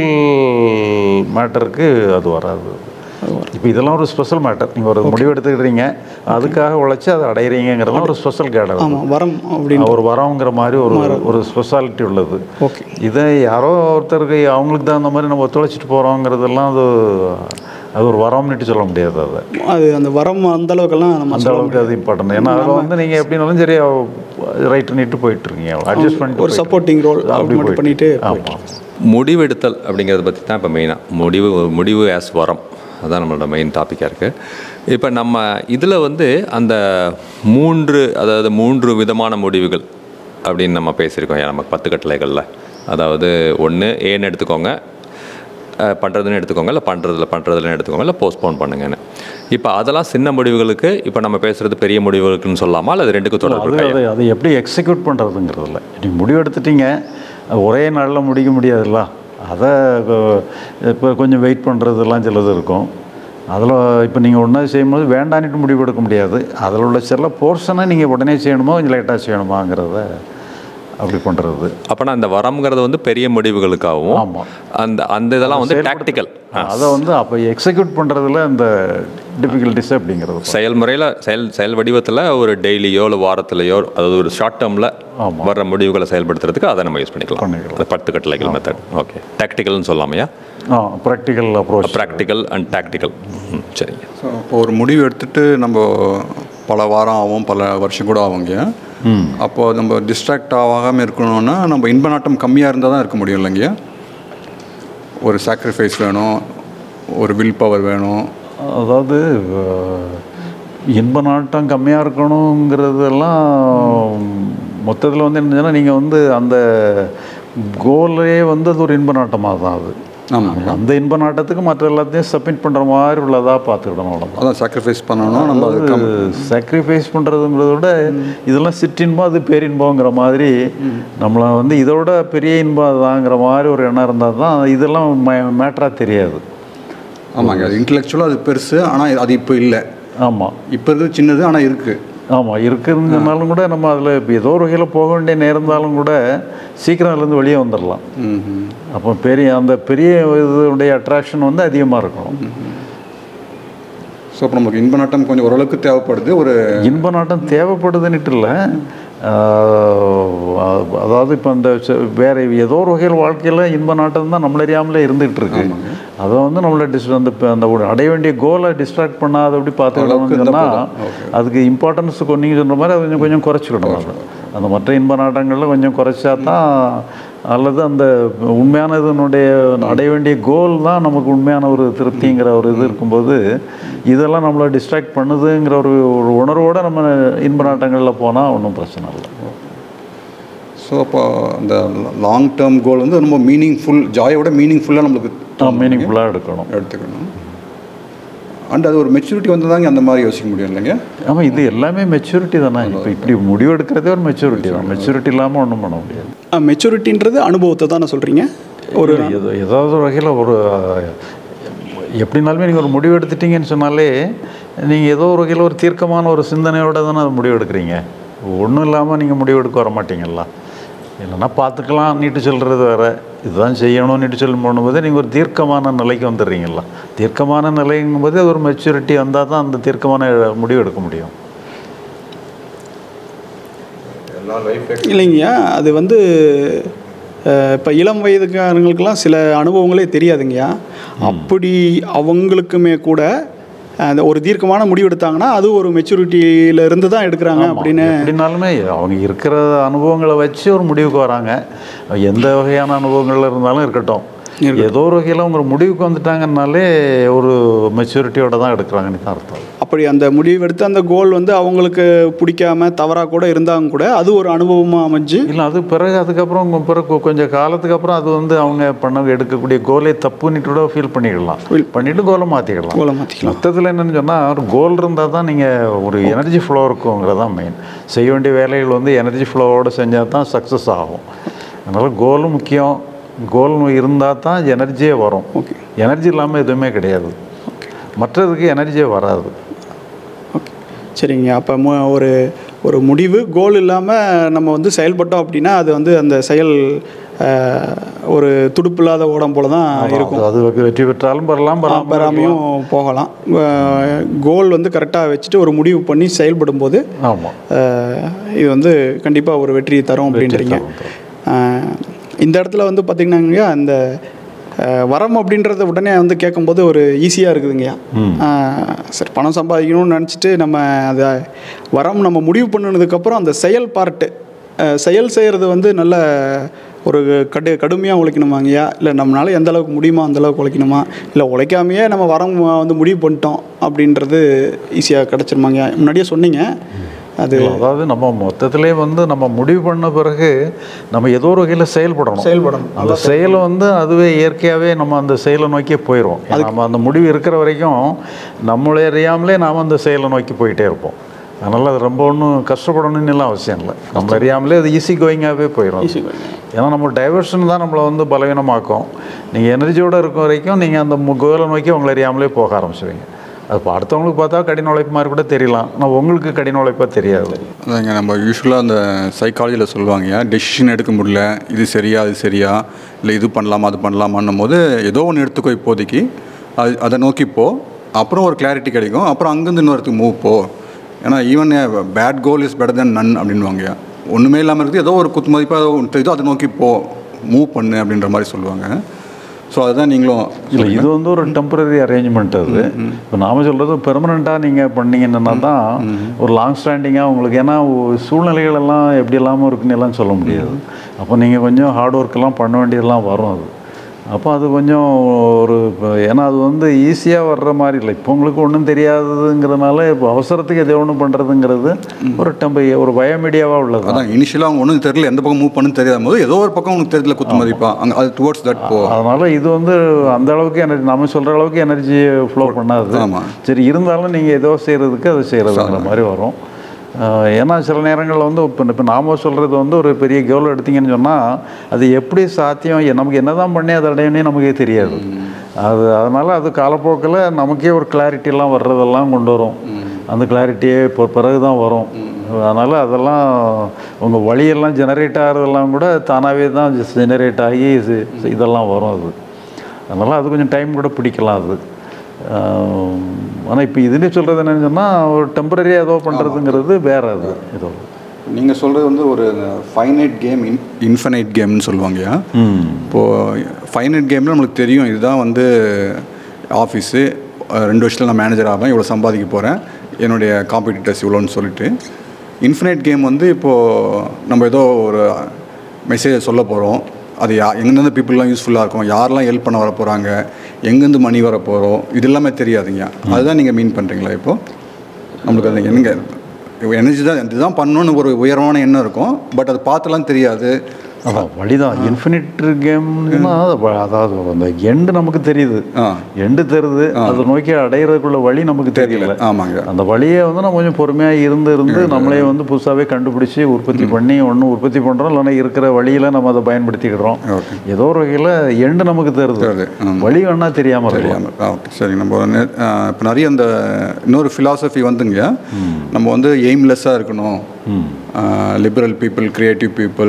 மேட்டருக்கு அது வராது இப்போ இதெல்லாம் ஒரு ஸ்பெஷல் மேட்டர் நீங்கள் ஒரு முடிவு எடுத்துக்கிட்டீங்க அதுக்காக உழைச்சி அதை அடையிறீங்கிறதுலாம் ஒரு ஸ்பெஷல் கேடல் ஆமாம் வரம் அப்படின்னு ஒரு வரங்கிற மாதிரி ஒரு ஒரு ஸ்பெஷாலிட்டி உள்ளது ஓகே இதை யாரோ ஒருத்தருக்கு அவங்களுக்கு தகுந்த மாதிரி நம்ம ஒத்துழைச்சிட்டு போகிறோங்கிறதெல்லாம் அது அது ஒரு வரம்னுட்டு சொல்ல முடியாது அதை அது அந்த வரம் அந்த அளவுக்கெல்லாம் நம்ம அந்த அளவுக்கு அது இம்பார்ட்டன்ட் ஏன்னா அதில் வந்து நீங்கள் எப்படினாலும் சரி ரைட் பண்ணிட்டு போயிட்டு இருக்கீங்க அட்ஜஸ்ட் பண்ணிட்டு ஒரு சப்போர்ட்டிங் ரோல் அப்படி மட்டும் பண்ணிட்டு ஆமாம் முடிவெடுத்தல் அப்படிங்கிறத பற்றி தான் இப்போ மெயினாக முடிவு முடிவு ஆஸ் வரம் அதான் நம்மளோட மெயின் டாப்பிக்காக இருக்குது இப்போ நம்ம இதில் வந்து அந்த மூன்று அதாவது மூன்று விதமான முடிவுகள் அப்படின்னு நம்ம பேசியிருக்கோம் ஏன் நமக்கு பத்து கட்டளைகளில் அதாவது ஒன்று ஏன்னு எடுத்துக்கோங்க அஹ், பண்ணுறதுன்னு எடுத்துக்கோங்க இல்லை பண்ணுறதுல பண்ணுறதுலன்னு எடுத்துக்கோங்க இல்லை போஸ்ட்போன் பண்ணுங்கன்னு இப்போ அதெல்லாம் சின்ன முடிவுகளுக்கு இப்போ நம்ம பேசுகிறது பெரிய முடிவுகளுக்குன்னு சொல்லலாமா அல்லது ரெண்டுக்கும் தொடர்பு அது இருக்கா அதை அதை எப்படி எக்ஸிக்யூட் பண்ணுறதுங்கிறதில்ல நீங்கள் முடிவு எடுத்துட்டீங்க அது ஒரே நாளில் முடிக்க முடியாதுல்ல அதை இப்போ கொஞ்சம் வெயிட் பண்ணுறதெல்லாம் சிலது இருக்கும் அதில் இப்போ நீங்கள் ஒன்றா செய்யும்போது வேண்டான்ட்டு முடிவு எடுக்க முடியாது அதில் உள்ள சில போர்ஷனை நீங்கள் உடனே செய்யணுமா கொஞ்சம் லேட்டாக செய்யணுமாங்கிறத அப்படி பண்ணுறது அப்போனா அந்த வரம்ங்கிறது வந்து பெரிய முடிவுகளுக்காகவும் ஆமாம். அந்த அந்த இதெல்லாம் வந்து டாக்டிக்கல் அதை வந்து அப்போ எக்ஸிக்யூட் பண்ணுறதுல இந்த டிஃபிகல்ட்டிஸ் அப்படிங்கிறது செயல்முறையில் செயல் செயல் வடிவத்தில் ஒரு டெய்லியோ இல்லை வாரத்திலையோ அதாவது ஒரு ஷார்ட் டேர்மில் ஆமா. வர்ற முடிவுகளை செயல்படுத்துறதுக்கு அதை நம்ம யூஸ் பண்ணிக்கலாம் பண்ணிக்கலாம். அந்த பத்து கட்டளைகள் மெத்தட் ஓகே டாக்டிக்கல்னு சொல்லாமையா a practical approach practical and tactical ம் சரிங்க ஸோ இப்போ ஒரு முடிவு எடுத்துட்டு நம்ம பல வாரம் ஆகும் பல வருஷம் கூட ஆகுங்க அப்போ நம்ம டிஸ்ட்ராக்ட் ஆகாமல் இருக்கணும்னா நம்ம இன்ப நாட்டம் கம்மியாக இருந்தால் தான் இருக்க முடியும் இல்லைங்கய்யா ஒரு சாக்ரிஃபைஸ் வேணும் ஒரு வில் பவர் வேணும் அதாவது அஹ், இன்ப நாட்டம் கம்மியாக இருக்கணுங்கிறதெல்லாம் மொத்தத்தில் வந்து என்னன்னா நீங்கள் வந்து அந்த கோலே வந்து அது ஒரு இன்ப நாட்டமாக தான் அது ஆமாம் அந்த இன்ப நாட்டத்துக்கு மற்ற எல்லாத்தையும் சப்மிட் பண்ணுற மாதிரி உள்ளதாக பார்த்துக்கிடணும் அவ்வளோதான் அதான் சாக்ரிஃபைஸ் பண்ணணும் நம்ம அது கம் சாக்ரிஃபைஸ் பண்ணுறதுங்கிறத விட இதெல்லாம் சிற்றின்பம் அது பேரின்பங்கிற மாதிரி நம்மளை வந்து இதோட பெரிய இன்பம் அதுதாங்கிற மாதிரி ஒரு எண்ணம் இருந்தால் தான் இதெல்லாம் மேட்டராக தெரியாது ஆமாங்க அது இன்டலெக்சுவலாக அது பெருசு ஆனால் அது இப்போ இல்லை ஆமாம் இப்போ இருக்கிறது சின்னது ஆனால் இருக்குது ஆமாம் இருக்குதுனாலும் கூட நம்ம அதில் இப்போ ஏதோ ஒரு வகையில் போக வேண்டிய நேர்ந்தாலும் கூட சீக்கிரம் அதுலேருந்து வெளியே வந்துடலாம் ம் அப்போ பெரிய அந்த பெரிய இதனுடைய அட்ராக்ஷன் வந்து அதிகமாக இருக்கணும் ஸோ இப்போ நமக்கு இன்ப நாட்டம் கொஞ்சம் ஓரளவுக்கு தேவைப்படுது ஒரு இன்ப நாட்டம் தேவைப்படுதுன்னுட்டு இல்லை அதாவது இப்போ இந்த ச- வேற ஏதோ ஒரு வகையில் வாழ்க்கையில் இன்ப நாட்டம் தான் நம்மள அறியாமலே இருந்துகிட்டு இருக்கு அதை வந்து நம்மளை டிஸ் அந்த இப்ப அந்த ஒரு அடைய வேண்டிய கோலை டிஸ்ட்ராக்ட் பண்ணாதபடி பார்த்துக்கிட்டோம்னு சொன்னால் அதுக்கு இம்பார்ட்டன்ஸ் நீங்கள் சொன்ன மாதிரி அது கொஞ்சம் கொஞ்சம் குறைச்சிக்கணும் அது அந்த மற்ற இன்ப நாட்டங்களில் கொஞ்சம் குறைச்சா தான் அல்லது அந்த உண்மையான இதனுடைய அடைய வேண்டிய கோல் தான் நமக்கு உண்மையான ஒரு திருப்திங்கிற ஒரு இது இருக்கும்போது இதெல்லாம் நம்மளை டிஸ்ட்ராக்ட் பண்ணுதுங்கிற ஒரு ஒரு உணர்வோடு நம்ம இன்ப நாட்டங்களில் போனால் ஒன்றும் பிரச்சனை இல்லை ஸோ அப்போ அந்த லாங் டேர்ம் கோல் வந்து ரொம்ப மீனிங்ஃபுல் ஜாயோட மீனிங்ஃபுல்லாக நம்மளுக்கு மீனிங்ஃபுல்லாக எடுக்கணும் எடுத்துக்கணும் அண்ட் அது ஒரு மெச்சூரிட்டி வந்து தாங்க அந்த மாதிரி யோசிக்க முடியும் இல்லைங்க ஆமாம் இது எல்லாமே மெச்சூரிட்டி தானே இப்போ இப்படி முடிவு எடுக்கிறதே ஒரு மெச்சூரிட்டி தான் மெச்சூரிட்டி இல்லாமல் ஒன்றும் பண்ண முடியாது மெச்சூரிட்டின்றது அனுபவத்தை தானே சொல்கிறீங்க ஒரு இல்லை, ஏதோ ஏதாவது ஒரு வகையில் ஒரு அஹ், எப்படினாலுமே நீங்கள் ஒரு முடிவு எடுத்துட்டீங்கன்னு சொன்னாலே நீங்கள் ஏதோ ஒரு வகையில் ஒரு தீர்க்கமான ஒரு சிந்தனையோட தானே அதை முடிவு எடுக்கிறீங்க ஒன்றும் இல்லாமல் நீங்கள் முடிவு எடுக்க வர மாட்டீங்கல்ல இல்லைன்னா பார்த்துக்கலாம் நீட்டு சொல்கிறது வேற இதுதான் செய்யணும் நீட்டு சொல்லி போகும்போது நீங்கள் ஒரு தீர்க்கமான நிலைக்கு வந்துடுறீங்களா தீர்க்கமான நிலைங்கும்போது அது ஒரு மெச்சூரிட்டி வந்தால் தான் அந்த தீர்க்கமான முடிவு எடுக்க முடியும் எல்லா லைஃப் இல்லைங்கய்யா அது வந்து இப்போ இளம் வயதுக்காரங்களுக்கெல்லாம் சில அனுபவங்களே தெரியாதுங்கய்யா அப்படி அவங்களுக்குமே கூட அந்த ஒரு தீர்க்கமான முடிவு எடுத்தாங்கன்னா அது ஒரு மெச்சூரிட்டியில இருந்து தான் எடுக்கிறாங்க அப்படின்னு எப்படினாலுமே அவங்க இருக்கிற அனுபவங்களை வச்சு ஒரு முடிவுக்கு வராங்க எந்த வகையான அனுபவங்கள் இருந்தாலும் இருக்கட்டும் ஏதோ ஒரு வகையில் அவங்க ஒரு முடிவுக்கு வந்துட்டாங்கன்னாலே ஒரு மெச்சூரிட்டியோட தான் எடுக்கிறாங்கன்னு தான் அர்த்தம் அப்படி அந்த முடிவு எடுத்து அந்த கோல் வந்து அவங்களுக்கு பிடிக்காம தவறாக கூட இருந்தாங்க கூட அது ஒரு அனுபவமாக அமைஞ்சு இல்லை அது பிறகு அதுக்கப்புறம் கொ- பிறகு கொஞ்சம் காலத்துக்கு அப்புறம் அது வந்து அவங்க பண்ண எடுக்கக்கூடிய கோலை தப்புன்னுட்டு கூட ஃபீல் பண்ணிக்கலாம் பண்ணிட்டு கோலை மாற்றிக்கலாம் கோலை மாற்றிக்கலாம் மொத்தத்தில் என்னன்னு சொன்னால் ஒரு கோல் இருந்தால் தான் நீங்கள் ஒரு எனர்ஜி ஃப்ளோ இருக்குங்கிறது தான் மெயின் செய்ய வேண்டிய வேலைகள் வந்து எனர்ஜி ஃப்ளோவோடு செஞ்சால் தான் சக்ஸஸ் ஆகும் அதனால் கோலும் முக்கியம் கோல் இருந்தால் தான் எனர்ஜியே வரும் ஓகே எனர்ஜி இல்லாமல் எதுவுமே கிடையாது மற்றதுக்கு எனர்ஜியே வராது ஓகே சரிங்க அப்போ மு ஒரு ஒரு முடிவு கோல் இல்லாமல் நம்ம வந்து செயல்பட்டோம் அப்படின்னா அது வந்து அந்த செயல் அஹ், ஒரு துடுப்பு இல்லாத ஓடம் போல தான் இருக்கும் அது அது வெற்றி பெற்றாலும் பெறலாம் பெறாம பெறாமையும் போகலாம் கோல் வந்து கரெக்டாக வச்சுட்டு ஒரு முடிவு பண்ணி செயல்படும் போது ஆமாம் அஹ், இது வந்து கண்டிப்பாக ஒரு வெற்றி தரும் அப்படின்றீங்க அஹ், இந்த இடத்துல வந்து பார்த்திங்கன்னாங்க அந்த அஹ், வரம் அப்படின்றத உடனே வந்து கேட்கும்போது ஒரு ஈஸியாக இருக்குதுங்கய்யா அஹ், சரி பணம் சம்பாதிக்கணும்னு நினச்சிட்டு நம்ம அதை வரம் நம்ம முடிவு பண்ணினதுக்கப்புறம் அந்த செயல் பார்ட்டு செயல் செய்கிறது வந்து நல்ல ஒரு கடு கடுமையாக உழைக்கணுமாங்கய்யா இல்லை நம்மளால எந்த அளவுக்கு முடியுமோ அந்த அளவுக்கு உழைக்கணுமா இல்லை உழைக்காமையே நம்ம வரம் வந்து முடிவு பண்ணிட்டோம் அப்படின்றது ஈஸியாக கிடச்சிருமாங்கய்யா முன்னாடியே சொன்னீங்க அது இல்ல, அதாவது நம்ம மொத்தத்திலே வந்து நம்ம முடிவு பண்ண பிறகு நம்ம ஏதோ ஒரு வகையில் செயல்படணும் செயல்படணும். அந்த செயலை வந்து அதுவே இயற்கையாகவே நம்ம அந்த செயலை நோக்கியே போயிடும் நம்ம அந்த முடிவு இருக்கிற வரைக்கும் நம்மளே அறியாமலே நாம் அந்த செயலை நோக்கி போயிட்டே இருப்போம் அதனால் அது ரொம்ப ஒன்றும் கஷ்டப்படணும்னு எல்லாம் அவசியம் இல்லை நம்ம அறியாமலே அது ஈஸி கோயிங்காகவே போயிடும் Easy going. ஏன்னா நம்ம டைவர்ஷன் தான் நம்மளை வந்து பலவீனமாக்கும் நீங்கள் எனர்ஜியோடு இருக்க வரைக்கும் நீங்கள் அந்த கோலை நோக்கி உங்களை அறியாமலே போக ஆரம்பிச்சுவீங்க அது இப்போ அடுத்தவங்களுக்கு பார்த்தா கடின உழைப்பு மாதிரி கூட தெரியலாம் ஆனால் உங்களுக்கு கடின உழைப்பாக தெரியாது அதாங்க நம்ம யூஸ்வலாக அந்த சைக்காலஜியில் சொல்லுவாங்க டெசிஷன் எடுக்க முடியல இது சரியா அது சரியா இல்லை இது பண்ணலாமா அது பண்ணலாமான்னும் போது ஏதோ ஒன்று எடுத்துக்கோ இப்போதைக்கு அது அதை நோக்கி போ அப்புறம் ஒரு கிளாரிட்டி கிடைக்கும் அப்புறம் அங்கேருந்து இன்னொருத்துக்கு மூவ் போ ஏன்னா even bad goal is better than none அப்படின்வாங்க ஒன்றுமே இல்லாமல் இருக்குது ஏதோ ஒரு குத்து மதிப்பாக ஒன்று தெரியுதோ அதை நோக்கி போ மூவ் பண்ணு அப்படின்ற மாதிரி சொல்லுவாங்க ஸோ அதுதான் நீங்களும் இல்லை இது வந்து ஒரு டெம்பரரி அரேஞ்ச்மெண்ட் அது இப்போ நாம சொல்கிறது பெர்மனண்ட்டாக நீங்கள் பண்ணீங்கன்னா தான் ஒரு லாங் ஸ்டாண்டிங்காக உங்களுக்கு ஏன்னா ஒ- சூழ்நிலைகள் எல்லாம் எப்படி இல்லாமல் இருக்குன்னு எல்லாம் சொல்ல முடியாது அப்போ நீங்கள் கொஞ்சம் ஹார்ட் ஒர்க்கெல்லாம் பண்ண வேண்டியதெல்லாம் வரும் அது அப்போ அது கொஞ்சம் ஒரு இப்போ ஏன்னா அது வந்து ஈஸியாக வர்ற மாதிரி இல்லை இப்போ உங்களுக்கு ஒன்றும் தெரியாததுங்கிறதுனால இப்போ அவசரத்துக்கு எதை ஒன்று பண்ணுறதுங்கிறது ஒரு டெம்ப ஒரு பயமீடியாவாக உள்ளது தான். அதான் இனிஷியலாக அவங்க ஒன்றும் தெரியல எந்த பக்கம் மூவ் பண்ணு தெரியாத போது ஏதோ ஒரு பக்கம் உனக்கு தெரியல குத்து மதிப்பா அங்கே அது டுவர்ட்ஸ் தட் போ அதனால இது வந்து அந்த அளவுக்கு எனர்ஜி நம்ம சொல்கிற அளவுக்கு எனர்ஜி ஃப்ளோ பண்ணாது ஆமா. சரி இருந்தாலும் நீங்கள் ஏதோ செய்கிறதுக்கு அது செய்கிறதுங்கிற மாதிரி வரும் ஆஹ் ஏன்னா சில நேரங்களில் வந்து இப்போ இப்போ நாம சொல்கிறது வந்து ஒரு பெரிய கோல் எடுத்தீங்கன்னு சொன்னால் அது எப்படி சாத்தியம் எ- நமக்கு என்ன தான் பண்ணி அதை அடையணும்னே நமக்கே தெரியாது அது அதனால் அது காலப்போக்கில் நமக்கே ஒரு கிளாரிட்டிலாம் வர்றதெல்லாம் கொண்டு வரும் அந்த கிளாரிட்டியே இப்போ பிறகு தான் வரும் அதனால் அதெல்லாம் உங்கள் வழியெல்லாம் ஜெனரேட் ஆகிறதெல்லாம் கூட தானாகவே தான் ஜெனரேட் ஆகி இது- இதெல்லாம் வரும் அது அதனால் அது கொஞ்சம் டைம் கூட பிடிக்கலாம் அது ஆனால் இப்போ இதுலேயே சொல்கிறது என்னன்னு சொன்னால் ஒரு டெம்பரரியாக ஏதோ பண்ணுறதுங்கிறது வேற அது ஏதோ நீங்கள் சொல்கிறது வந்து ஒரு ஃபைனைட் கேம் இன் இன்ஃபனைட் கேம்னு சொல்லுவாங்கய்யா இப்போது ஃபைனைட் கேமில் நம்மளுக்கு தெரியும் இதுதான் வந்து ஆஃபீஸு ரெண்டு வருஷத்தில் நான் மேனேஜர் ஆவேன் இவ்வளோ சம்பாதிக்க போகிறேன் என்னுடைய காம்படிட்டர்ஸ் இவ்வளோன்னு சொல்லிட்டு இன்ஃபினைட் கேம் வந்து இப்போது நம்ம ஏதோ ஒரு மெசேஜை சொல்ல போகிறோம் அது யா எங்கேருந்து பீப்புளெலாம் யூஸ்ஃபுல்லாக இருக்கும் யாரெல்லாம் ஹெல்ப் பண்ண வர போகிறாங்க எங்கேருந்து மணி வர போகிறோம் இது எல்லாமே தெரியாதுங்க அதுதான் நீங்கள் மீன் பண்ணுறீங்களா இப்போது நம்மளுக்கு அது என்னங்க எனர்ஜி தான் இதுதான் பண்ணணும்னு ஒரு உயரமான எண்ணம் இருக்கும் பட் அது பார்த்துலாம் தெரியாது அதான் வழிதான் இன்ஃபினிட் கேம்னா அதாவது அந்த எண்டு நமக்கு தெரியுது ஆ எண்டு தெரியுது அதை நோக்கி அடையிறதுக்குள்ள வழி நமக்கு தெரியல ஆமாங்க அந்த வழியை வந்து நம்ம கொஞ்சம் பொறுமையாக இருந்து இருந்து நம்மளே வந்து புதுசாகவே கண்டுபிடிச்சி உற்பத்தி பண்ணி ஒன்று உற்பத்தி பண்ணுறோம் இல்லைன்னா இருக்கிற வழியில் நம்ம அதை பயன்படுத்திக்கிடுறோம் ஓகே ஏதோ ஒரு வகையில் எண்டு நமக்கு தெரியுது. தெரியுது ஆமா. வழி வேணா தெரியாமல் இருக்கலாம் தெரியாமல் ஆ ஓகே சரி நம்ம இப்போ நிறைய அந்த இன்னொரு ஃபிலாசபி வந்துங்க நம்ம வந்து எய்ம்லெஸ்ஸாக இருக்கணும் liberal people creative people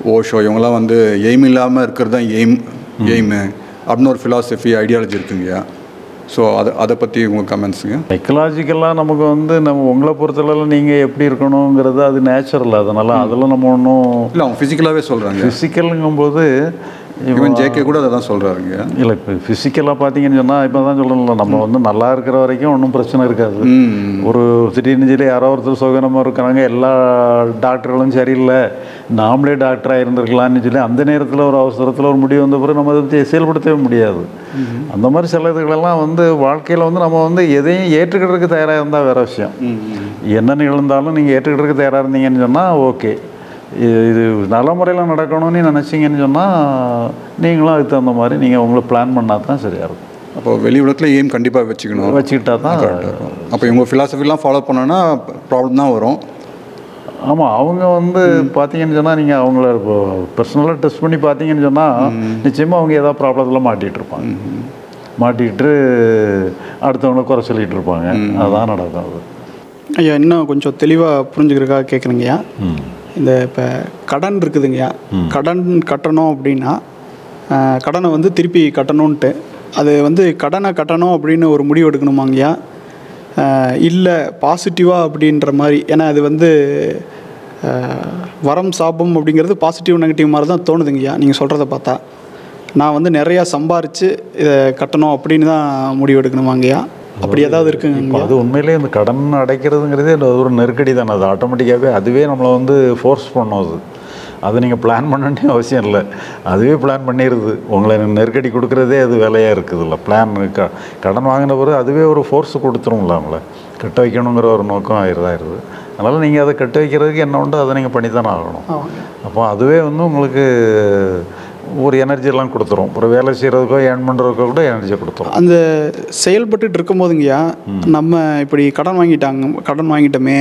Osho இவங்கெல்லாம் வந்து எய்ம் இல்லாமல் இருக்கிறது தான் எய்ம் எய்மு அப்படின்னு ஒரு ஃபிலாசபி ஐடியாலஜி இருக்குங்கய்யா ஸோ அதை அதை பற்றி உங்கள் கமெண்ட்ஸுங்க சைக்கலாஜிக்கலாக நமக்கு வந்து நம்ம உங்களை பொறுத்தளவில் நீங்கள் எப்படி இருக்கணுங்கிறது அது நேச்சுரல் அதனால் அதில் நம்ம ஒன்றும் இல்லை அவங்க ஃபிசிக்கலாகவே சொல்கிறாங்க ஃபிசிக்கலுங்கும்போது ஈவன் ஜேகே கூட அதை தான் சொல்கிறாருங்க இல்லை இப்போ ஃபிசிக்கலாக பார்த்தீங்கன்னு சொன்னால் இப்போ தான் சொல்லணும்ல நம்ம வந்து நல்லா இருக்கிற வரைக்கும் ஒன்றும் பிரச்சனை இருக்காது ஒரு திடீர்னு சொல்லி யாரோ ஒருத்தர் சுகனமாக இருக்கிறாங்க எல்லா டாக்டர்களும் சரியில்லை நாமளே டாக்டராக இருந்திருக்கலாம்னு சொல்லி அந்த நேரத்தில் ஒரு அவசரத்தில் ஒரு முடிவு வந்த பிறகு நம்ம அதை பத்தி செயல்படுத்தவே முடியாது அந்த மாதிரி சில இதுகளெல்லாம் வந்து வாழ்க்கையில் வந்து நம்ம வந்து எதையும் ஏற்றுக்கிறதுக்கு தயாராக இருந்தால் வேற விஷயம் என்ன நிகழ்ந்தாலும் நீங்கள் ஏற்றுக்கிறதுக்கு தயாராக இருந்தீங்கன்னு சொன்னால் ஓகே இது நல்ல முறையில் நடக்கணும்னு நினச்சிங்கன்னு சொன்னால் நீங்களும் அதுக்கு தகுந்த மாதிரி நீங்கள் உங்களுக்கு பிளான் பண்ணால் தான் சரியாக இருக்கும் அப்போ வெளி உலகத்தில் எய்ம் கண்டிப்பாக வச்சுக்கணும் வச்சுக்கிட்டா தான் அப்போ இவங்க ஃபிலாசபிலாம் ஃபாலோ பண்ணோன்னா ப்ராப்ளம் தான் வரும் ஆமாம் அவங்க வந்து பார்த்தீங்கன்னு சொன்னால் நீங்கள் அவங்கள இப்போ பர்சனலாக டெஸ்ட் பண்ணி பார்த்தீங்கன்னு சொன்னால் நிச்சயமாக அவங்க ஏதாவது ப்ராப்ளத்தில் மாட்டிகிட்டு இருப்பாங்க மாட்டிக்கிட்டு அடுத்தவங்கள குறை சொல்லிகிட்டு இருப்பாங்க அதான் நடக்கும் அது ஐயா இன்னும் கொஞ்சம் தெளிவாக புரிஞ்சுக்கிறதுக்காக கேட்குறேங்கய்யா இந்த இப்போ கடன் இருக்குதுங்கய்யா கடன் கட்டணும் அப்படின்னா ஆஹ், கடனை வந்து திருப்பி கட்டணுன்ட்டு அது வந்து கடனை கட்டணும் அப்படின்னு ஒரு முடிவு எடுக்கணுமாங்கய்யா இல்லை பாசிட்டிவாக அப்படின்ற மாதிரி ஏன்னா அது வந்து ஆஹ், வரம் சாபம் அப்படிங்கிறது பாசிட்டிவ் நெகட்டிவ் மாதிரி தான் தோணுதுங்கய்யா நீங்கள் சொல்கிறத பார்த்தா நான் வந்து நிறையா சம்பாரித்து இதை கட்டணும் அப்படின்னு தான் முடிவு எடுக்கணுமாங்கய்யா அப்படி ஏதாவது இப்போ இருக்குங்க அது உண்மையிலேயே இந்த கடன் அடைக்கிறதுங்கிறதே அது ஒரு நெருக்கடி தானே அது ஆட்டோமேட்டிக்காகவே அதுவே நம்மளை வந்து ஃபோர்ஸ் பண்ணும் அது அது நீங்கள் பிளான் பண்ணணும்னு அவசியம் இல்லை அதுவே பிளான் பண்ணிடுது உங்களை நெருக்கடி கொடுக்குறதே அது வேலையாக இருக்குதுல்ல பிளான் க கடன் வாங்கின பிறகு அதுவே ஒரு ஃபோர்ஸ் கொடுத்துரும்ல அவங்கள கட்ட வைக்கணுங்கிற ஒரு நோக்கம் ஆயிடுதாயிருது அதனால் நீங்கள் அதை கட்ட வைக்கிறதுக்கு என்ன உண்டோ அதை நீங்கள் பண்ணித்தானே ஆகணும் அப்போ அதுவே வந்து உங்களுக்கு ஒரு எனர்ஜி எல்லாம் கொடுத்துரும் ஒரு வேலை செய்கிறதுக்கோ ஏர்ன் பண்ணுறதுக்கோ கூட எனர்ஜி கொடுத்துரும் அந்த செயல்பட்டுட்டு இருக்கும்போதுங்கய்யா நம்ம இப்படி கடன் வாங்கிட்டாங்க கடன் வாங்கிட்டோமே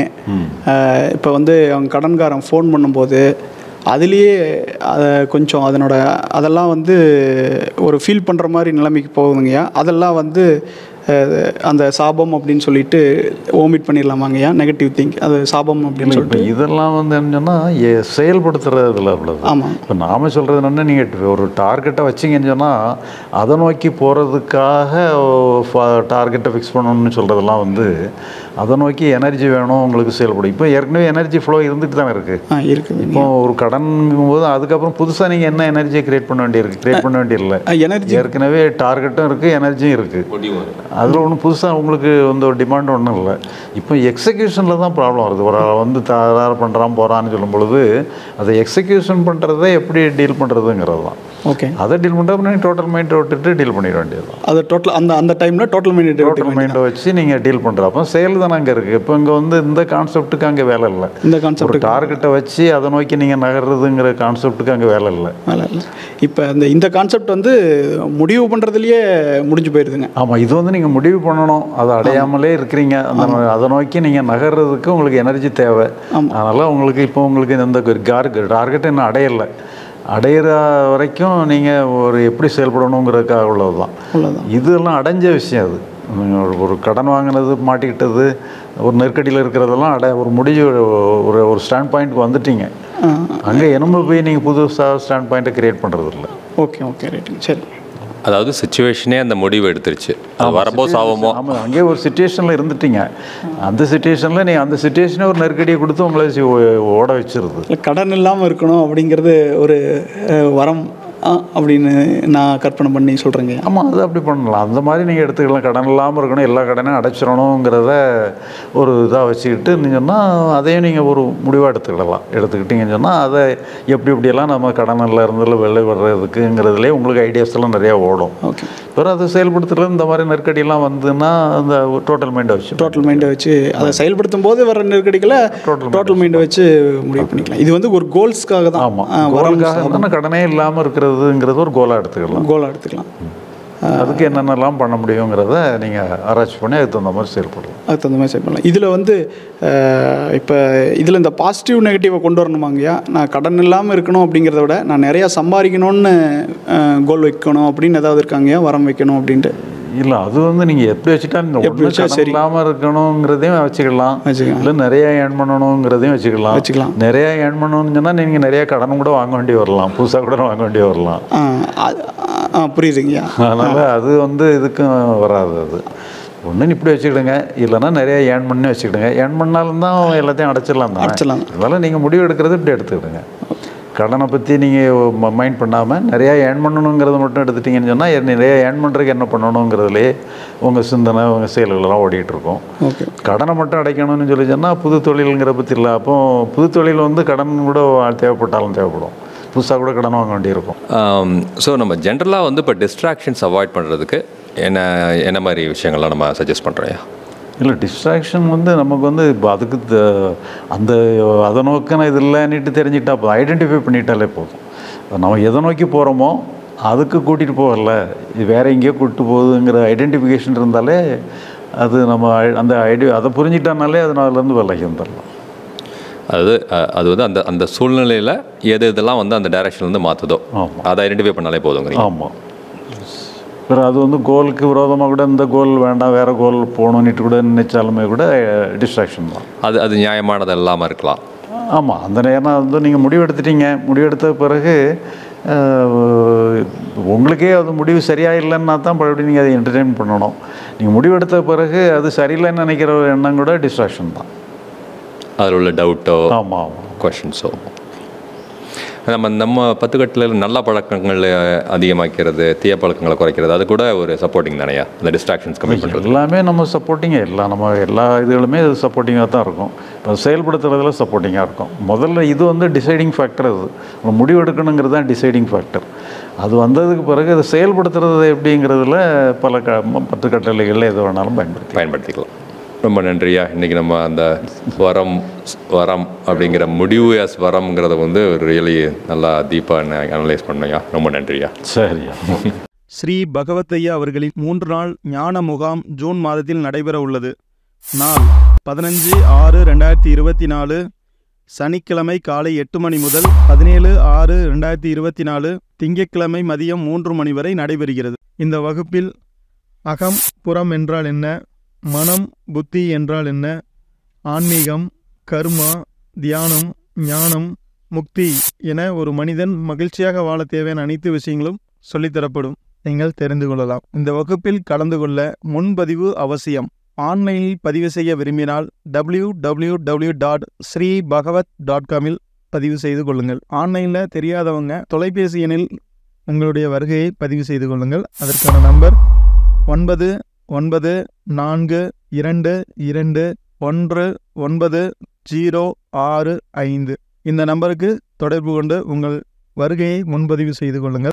இப்போ வந்து அவங்க கடன்காரன் ஃபோன் பண்ணும்போது அதுலேயே அதை கொஞ்சம் அதனோட அதெல்லாம் வந்து ஒரு ஃபீல் பண்ணுற மாதிரி நிலைமைக்கு போகுதுங்கய்யா அதெல்லாம் வந்து அஹ், அந்த சாபம் அப்படின்னு சொல்லிட்டு ஓமிட் பண்ணிடலாமாங்கய்யா நெகட்டிவ் திங்க் அது சாபம் அப்படின்னு இல்லை சொல்லிட்டு இப்போ இதெல்லாம் வந்து என்னன்னா எ- செயல்படுத்துறதுல அவ்வளவு ஆமாம் இப்போ நாம சொல்கிறது என்னன்னா நீங்கள் ஒரு டார்கெட்டை வச்சிங்கன்னு சொன்னால் அதை நோக்கி போகிறதுக்காக டார்கெட்டை ஃபிக்ஸ் பண்ணணும்னு சொல்கிறதெல்லாம் வந்து அதை நோக்கி எனர்ஜி வேணும் உங்களுக்கு செயல்படும் இப்போ ஏற்கனவே எனர்ஜி ஃப்ளோ இருந்துட்டு தானே இருக்குது ஆ இருக்குதுங்க இப்போ ஒரு கடன்ங்கும் போது அதுக்கப்புறம் புதுசாக நீங்கள் என்ன எனர்ஜியை கிரியேட் பண்ண வேண்டியிருக்கு கிரியேட் பண்ண வேண்டியதில்லை எனர்ஜி ஏற்கனவே டார்கெட்டும் இருக்குது எனர்ஜியும் இருக்குது அதில் ஒன்றும் புதுசாக உங்களுக்கு வந்து ஒரு டிமாண்ட் ஒன்றும் இல்லை இப்போ எக்ஸிக்யூஷனில் தான் ப்ராப்ளம் வருது ஒரு ஆள் வந்து தயார் பண்ணுறான் போகிறான்னு சொல்லும் பொழுது அதை எக்ஸிக்யூஷன் பண்ணுறதை எப்படி டீல் பண்ணுறதுங்கிறது தான் ஓகே அதை டீல் பண்ணுறப்ப நீங்கள் டோட்டல் மைண்டை விட்டுட்டு டீல் பண்ணிட வேண்டியது தான் அது டோட்டல் அந்த அந்த டைமில் டோட்டல் மினிட் டோட்டல் மைண்டை வச்சு நீங்கள் டீல் பண்ணுற அப்போ செயல் தானே அங்கே இருக்குது இப்போ இங்கே வந்து இந்த கான்செப்ட்டுக்கு அங்கே வேலை இல்லை இந்த ஒரு கான்செப்ட் டார்கெட்டை வச்சு அதை நோக்கி நீங்கள் நகர்றதுங்கிற கான்செப்ட்டுக்கு அங்கே வேலை இல்லை வேலை இல்லை இப்போ இந்த இந்த கான்செப்ட் வந்து முடிவு பண்ணுறதுலையே முடிஞ்சு போயிடுதுங்க ஆமாம் இது வந்து நீங்கள் முடிவு பண்ணணும் அதை அடையாமலே இருக்கிறீங்க அந்த நோ- அதை நோக்கி நீங்கள் நகர்றதுக்கு உங்களுக்கு எனர்ஜி தேவை அதனால் உங்களுக்கு இப்போ உங்களுக்கு இந்த டார்கெட் இன்னும் அடையலை அடையிற வரைக்கும் நீங்கள் ஒரு எப்படி செயல்படணுங்கிறதுக்காக உள்ளது தான் அவ்வளோதான் இதெல்லாம் அடைஞ்ச விஷயம் அது நீங்க ஒரு- ஒரு கடன் வாங்கினது மாட்டிக்கிட்டது ஒரு நெருக்கடியில் இருக்கிறதெல்லாம் அடை ஒரு முடிவு ஒரு ஒரு ஸ்டாண்ட் பாயிண்ட்க்கு வந்துட்டீங்க அங்கே என்னமோ போய் நீங்கள் புதுசாக ஸ்டாண்ட் பாயிண்ட்டை கிரியேட் பண்ணுறது இல்லை ஓகே ஓகே ரைட்டுங்க சரி அதாவது சுச்சுவேஷனே அந்த முடிவு எடுத்துருச்சு அது வரப்போ சாவமோ ஆமாம் அங்கேயே ஒரு சுச்சுவேஷனில் இருந்துட்டீங்க அந்த சுச்சுவேஷனில் நீங்கள் அந்த சுச்சுவேஷனே ஒரு நெருக்கடியை கொடுத்து உங்களை வச்சு ஓ- ஓட வச்சிருது இல்லை கடன் இல்லாமல் இருக்கணும் அப்படிங்கிறது ஒரு அஹ், வரம் ஆ, அப்படின்னு நான் கற்பனை பண்ணி சொல்கிறேங்க ஆமாம் அது அப்படி பண்ணலாம் அந்த மாதிரி நீங்கள் எடுத்துக்கலாம் கடன் இல்லாமல் இருக்கணும் எல்லா கடனையும் அடைச்சிடணுங்கிறத ஒரு இதாக வச்சுக்கிட்டு நீங்கன்னா அதையும் நீங்கள் ஒரு முடிவாக எடுத்துக்கிடலாம் எடுத்துக்கிட்டீங்கன்னு சொன்னால் அதை எப்படி எப்படியெல்லாம் நம்ம கடனில் இருந்துல வெளில வர்றதுக்குங்கிறதுலேயே உங்களுக்கு ஐடியாஸ் எல்லாம் நிறையா ஓடும் ஓகே பிறகு அதை செயல்படுத்துறது இந்த மாதிரி நெருக்கடியெல்லாம் வந்துன்னா அந்த டோட்டல் மைண்டை வச்சு டோட்டல் மைண்டை வச்சு அதை செயல்படுத்தும் போது வர நெருக்கடிகளை டோட்டல் மைண்டை வச்சு முடிவு பண்ணிக்கலாம் இது வந்து ஒரு கோல்ஸ்க்காக தான் ஆமாம் ஆ, வரம் கோலுக்காக இருந்தால் கடனே இல்லாமல் இருக்கிறதுங்கிறது ஒரு கோலாக எடுத்துக்கலாம் கோலாக எடுத்துக்கலாம் அதுக்கு என்னென்னலாம் பண்ண முடியுங்கிறத நீங்கள் ஆராய்ச்சி பண்ணி அதுக்கு தகுந்த மாதிரி செயல்படலாம் அதுக்கு தகுந்த மாதிரி செட் பண்ணலாம் இதில் வந்து இப்போ இதில் இந்த பாசிட்டிவ் நெகட்டிவை கொண்டு வரணுமாங்கய்யா நான் கடன் இல்லாமல் இருக்கணும் அப்படிங்கிறத விட நான் நிறையா சம்பாதிக்கணும்னு கோல் வைக்கணும் அப்படின்னு ஏதாவது இருக்காங்கய்யா வரம் வைக்கணும் அப்படின்ட்டு இல்லை அது வந்து நீங்கள் எப்படி வச்சுட்டா இந்த எப்படி ஒன்று வச்சா கடன் சரி. இல்லாமல் இருக்கணுங்கிறதையும் வச்சுக்கலாம் வச்சுக்கலாம். இல்லை நிறைய ஏர்ன் பண்ணணுங்கிறதையும் வச்சுக்கலாம் வச்சுக்கலாம். நிறைய ஏர்ன் பண்ணணும்னு சொன்னால் நீங்கள் நிறைய கடன் கூட வாங்க வேண்டி வரலாம் புதுசாக கூட வாங்க வேண்டி வரலாம் ஆ, அது- ஆ புரியுதுங்கய்யா அதனால் அது வந்து இதுக்கும் வராது அது ஒன்று இப்படி வச்சுக்கிடுங்க இல்லைன்னா நிறைய ஏர்ன் பண்ணி வச்சுக்கிடுங்க ஏர்ன் பண்ணாலும் தான் எல்லாத்தையும் அடைச்சிடலாம் தான் அடைச்சிடலாம். அதனால் நீங்கள் முடிவு எடுக்கிறது இப்படி எடுத்துக்கிடுங்க கடனை பற்றி நீங்கள் மைண்ட் பண்ணாமல் நிறையா ஏர்ன் பண்ணணுங்கிறத மட்டும் எடுத்துட்டீங்கன்னு சொன்னால் நிறைய ஏர்ன் பண்ணுறதுக்கு என்ன பண்ணணுங்கிறதுலே உங்கள் சிந்தனை உங்கள் செயல்களெல்லாம் ஓடிட்டு இருக்கும் ஓகே கடனை மட்டும் அடைக்கணும்னு சொல்லி சொன்னால் புது தொழிலுங்கிற பற்றி இல்லை அப்போ புது தொழில் வந்து கடன் கூட தேவைப்பட்டாலும் தேவைப்படும் புதுசாக கூட கடன் வாங்க வேண்டியிருக்கும் ஸோ நம்ம ஜென்ரலாக வந்து இப்போ டிஸ்ட்ராக்ஷன்ஸ் அவாய்ட் பண்ணுறதுக்கு என்ன என்ன மாதிரி விஷயங்கள்லாம் நம்ம சஜஸ்ட் பண்ணுறோம் இல்லை டிஸ்ட்ராக்ஷன் வந்து நமக்கு வந்து இப்போ அதுக்கு த- அந்த அதை நோக்கின இது இல்லைன்னுட்டு தெரிஞ்சுக்கிட்டா போதும் ஐடென்டிஃபை பண்ணிட்டாலே போதும் நம்ம எதை நோக்கி போகிறோமோ அதுக்கு கூட்டிகிட்டு போகல இது வேற எங்கேயோ கூட்டிட்டு போகுதுங்கிற ஐடென்டிஃபிகேஷன் இருந்தாலே அது நம்ம ஐ- அந்த ஐடி அதை புரிஞ்சிட்டானாலே அது அதுலேருந்து விலகி வந்துடலாம் அதாவது அஹ், அது வந்து அந்த அந்த சூழ்நிலையில் எது இதெல்லாம் வந்து அந்த டைரக்ஷன்லேருந்து மாற்றுதோ ஆமா. அதை ஐடென்டிஃபை பண்ணாலே போதுங்கிறீங்க ஆமாம் வேறு அது வந்து கோலுக்கு விரோதமாக கூட இந்த கோல் வேண்டாம் வேறு கோல் போகணுன்னுட்டு கூட நினைச்சாலுமே கூட டிஸ்ட்ராக்ஷன் தான் அது அது நியாயமானது இல்லாமல் இருக்கலாம் ஆமாம் அந்த நேரம் வந்து நீங்கள் முடிவெடுத்துட்டீங்க முடிவெடுத்த பிறகு அஹ், உங்களுக்கே அது முடிவு சரியாக இல்லைன்னா தான் மறுபடியும் நீங்கள் அதை என்டர்டெயின் பண்ணணும் நீங்கள் முடிவெடுத்த பிறகு அது சரியில்லைன்னு நினைக்கிற ஒரு எண்ணம் கூட டிஸ்ட்ராக்ஷன் தான் அதில் உள்ள டவுட்டோ ஆமாம் ஆமாம் கொஷின்ஸோ நம்ம நம்ம பத்துக்கட்டில் நல்ல பழக்கங்கள் அதிகமாக்கிறது தீய பழக்கங்களை குறைக்கிறது அது கூட ஒரு சப்போர்ட்டிங் தானையா அந்த டிஸ்ட்ராக்ஷன்ஸ் கம்மி பண்ணுறது எல்லாமே நம்ம சப்போர்ட்டிங்காக எல்லாம் நம்ம எல்லா இதுகளுமே அது சப்போர்ட்டிங்காக தான் இருக்கும் இப்போ செயல்படுத்துறதுல சப்போர்ட்டிங்காக இருக்கும் முதல்ல இது வந்து டிசைடிங் ஃபேக்டர் அது நம்ம முடிவு எடுக்கணுங்கிறது தான் டிசைடிங் ஃபேக்டர் அது வந்ததுக்கு பிறகு அதை செயல்படுத்துறது எப்படிங்கிறதுல பல க பத்து கட்டளைகளில் எது வேணாலும் பயன்படுத்தி பயன்படுத்திக்கலாம் ரொம்ப நன்றியா இன்றைக்கி நம்ம அந்த வரம் வரம் அப்படிங்கிற முடிவு எஸ் வரம்ங்கிறத வந்து ரியலி நல்லா டீப்பாக அனலைஸ் பண்ணையா ரொம்ப நன்றியா சரியா ஸ்ரீ பகவத்தையா அவர்களின் மூன்று நாள் ஞான முகாம் ஜூன் மாதத்தில் நடைபெற உள்ளது நாள் பதினஞ்சு ஆறு ரெண்டாயிரத்தி இருபத்தி நாலு சனிக்கிழமை காலை எட்டு மணி முதல் பதினேழு ஆறு ரெண்டாயிரத்தி இருபத்தி நாலு திங்கட்கிழமை மதியம் மூன்று மணி வரை நடைபெறுகிறது இந்த வகுப்பில் அகம் புறம் என்றால் என்ன மனம் புத்தி என்றால் என்ன ஆன்மீகம் கர்மா தியானம் ஞானம் முக்தி என ஒரு மனிதன் மகிழ்ச்சியாக வாழ தேவையான அனைத்து விஷயங்களும் சொல்லித்தரப்படும் நீங்கள் தெரிந்து கொள்ளலாம் இந்த வகுப்பில் கலந்து கொள்ள முன்பதிவு அவசியம் ஆன்லைனில் பதிவு செய்ய விரும்பினால் W W W dot Sri Bhagavad dot காமில் பதிவு செய்து கொள்ளுங்கள் ஆன்லைனில் தெரியாதவங்க தொலைபேசி எண்ணில் உங்களுடைய வருகையை பதிவு செய்து கொள்ளுங்கள் அதற்கான நம்பர் ஒன்பது ஒன்பது நான்கு இரண்டு இரண்டு ஒன்று ஒன்பது ஜீரோ ஆறு ஐந்து இந்த நம்பருக்கு தொடர்பு கொண்டு உங்கள் வருகையை முன்பதிவு செய்து கொள்ளுங்கள்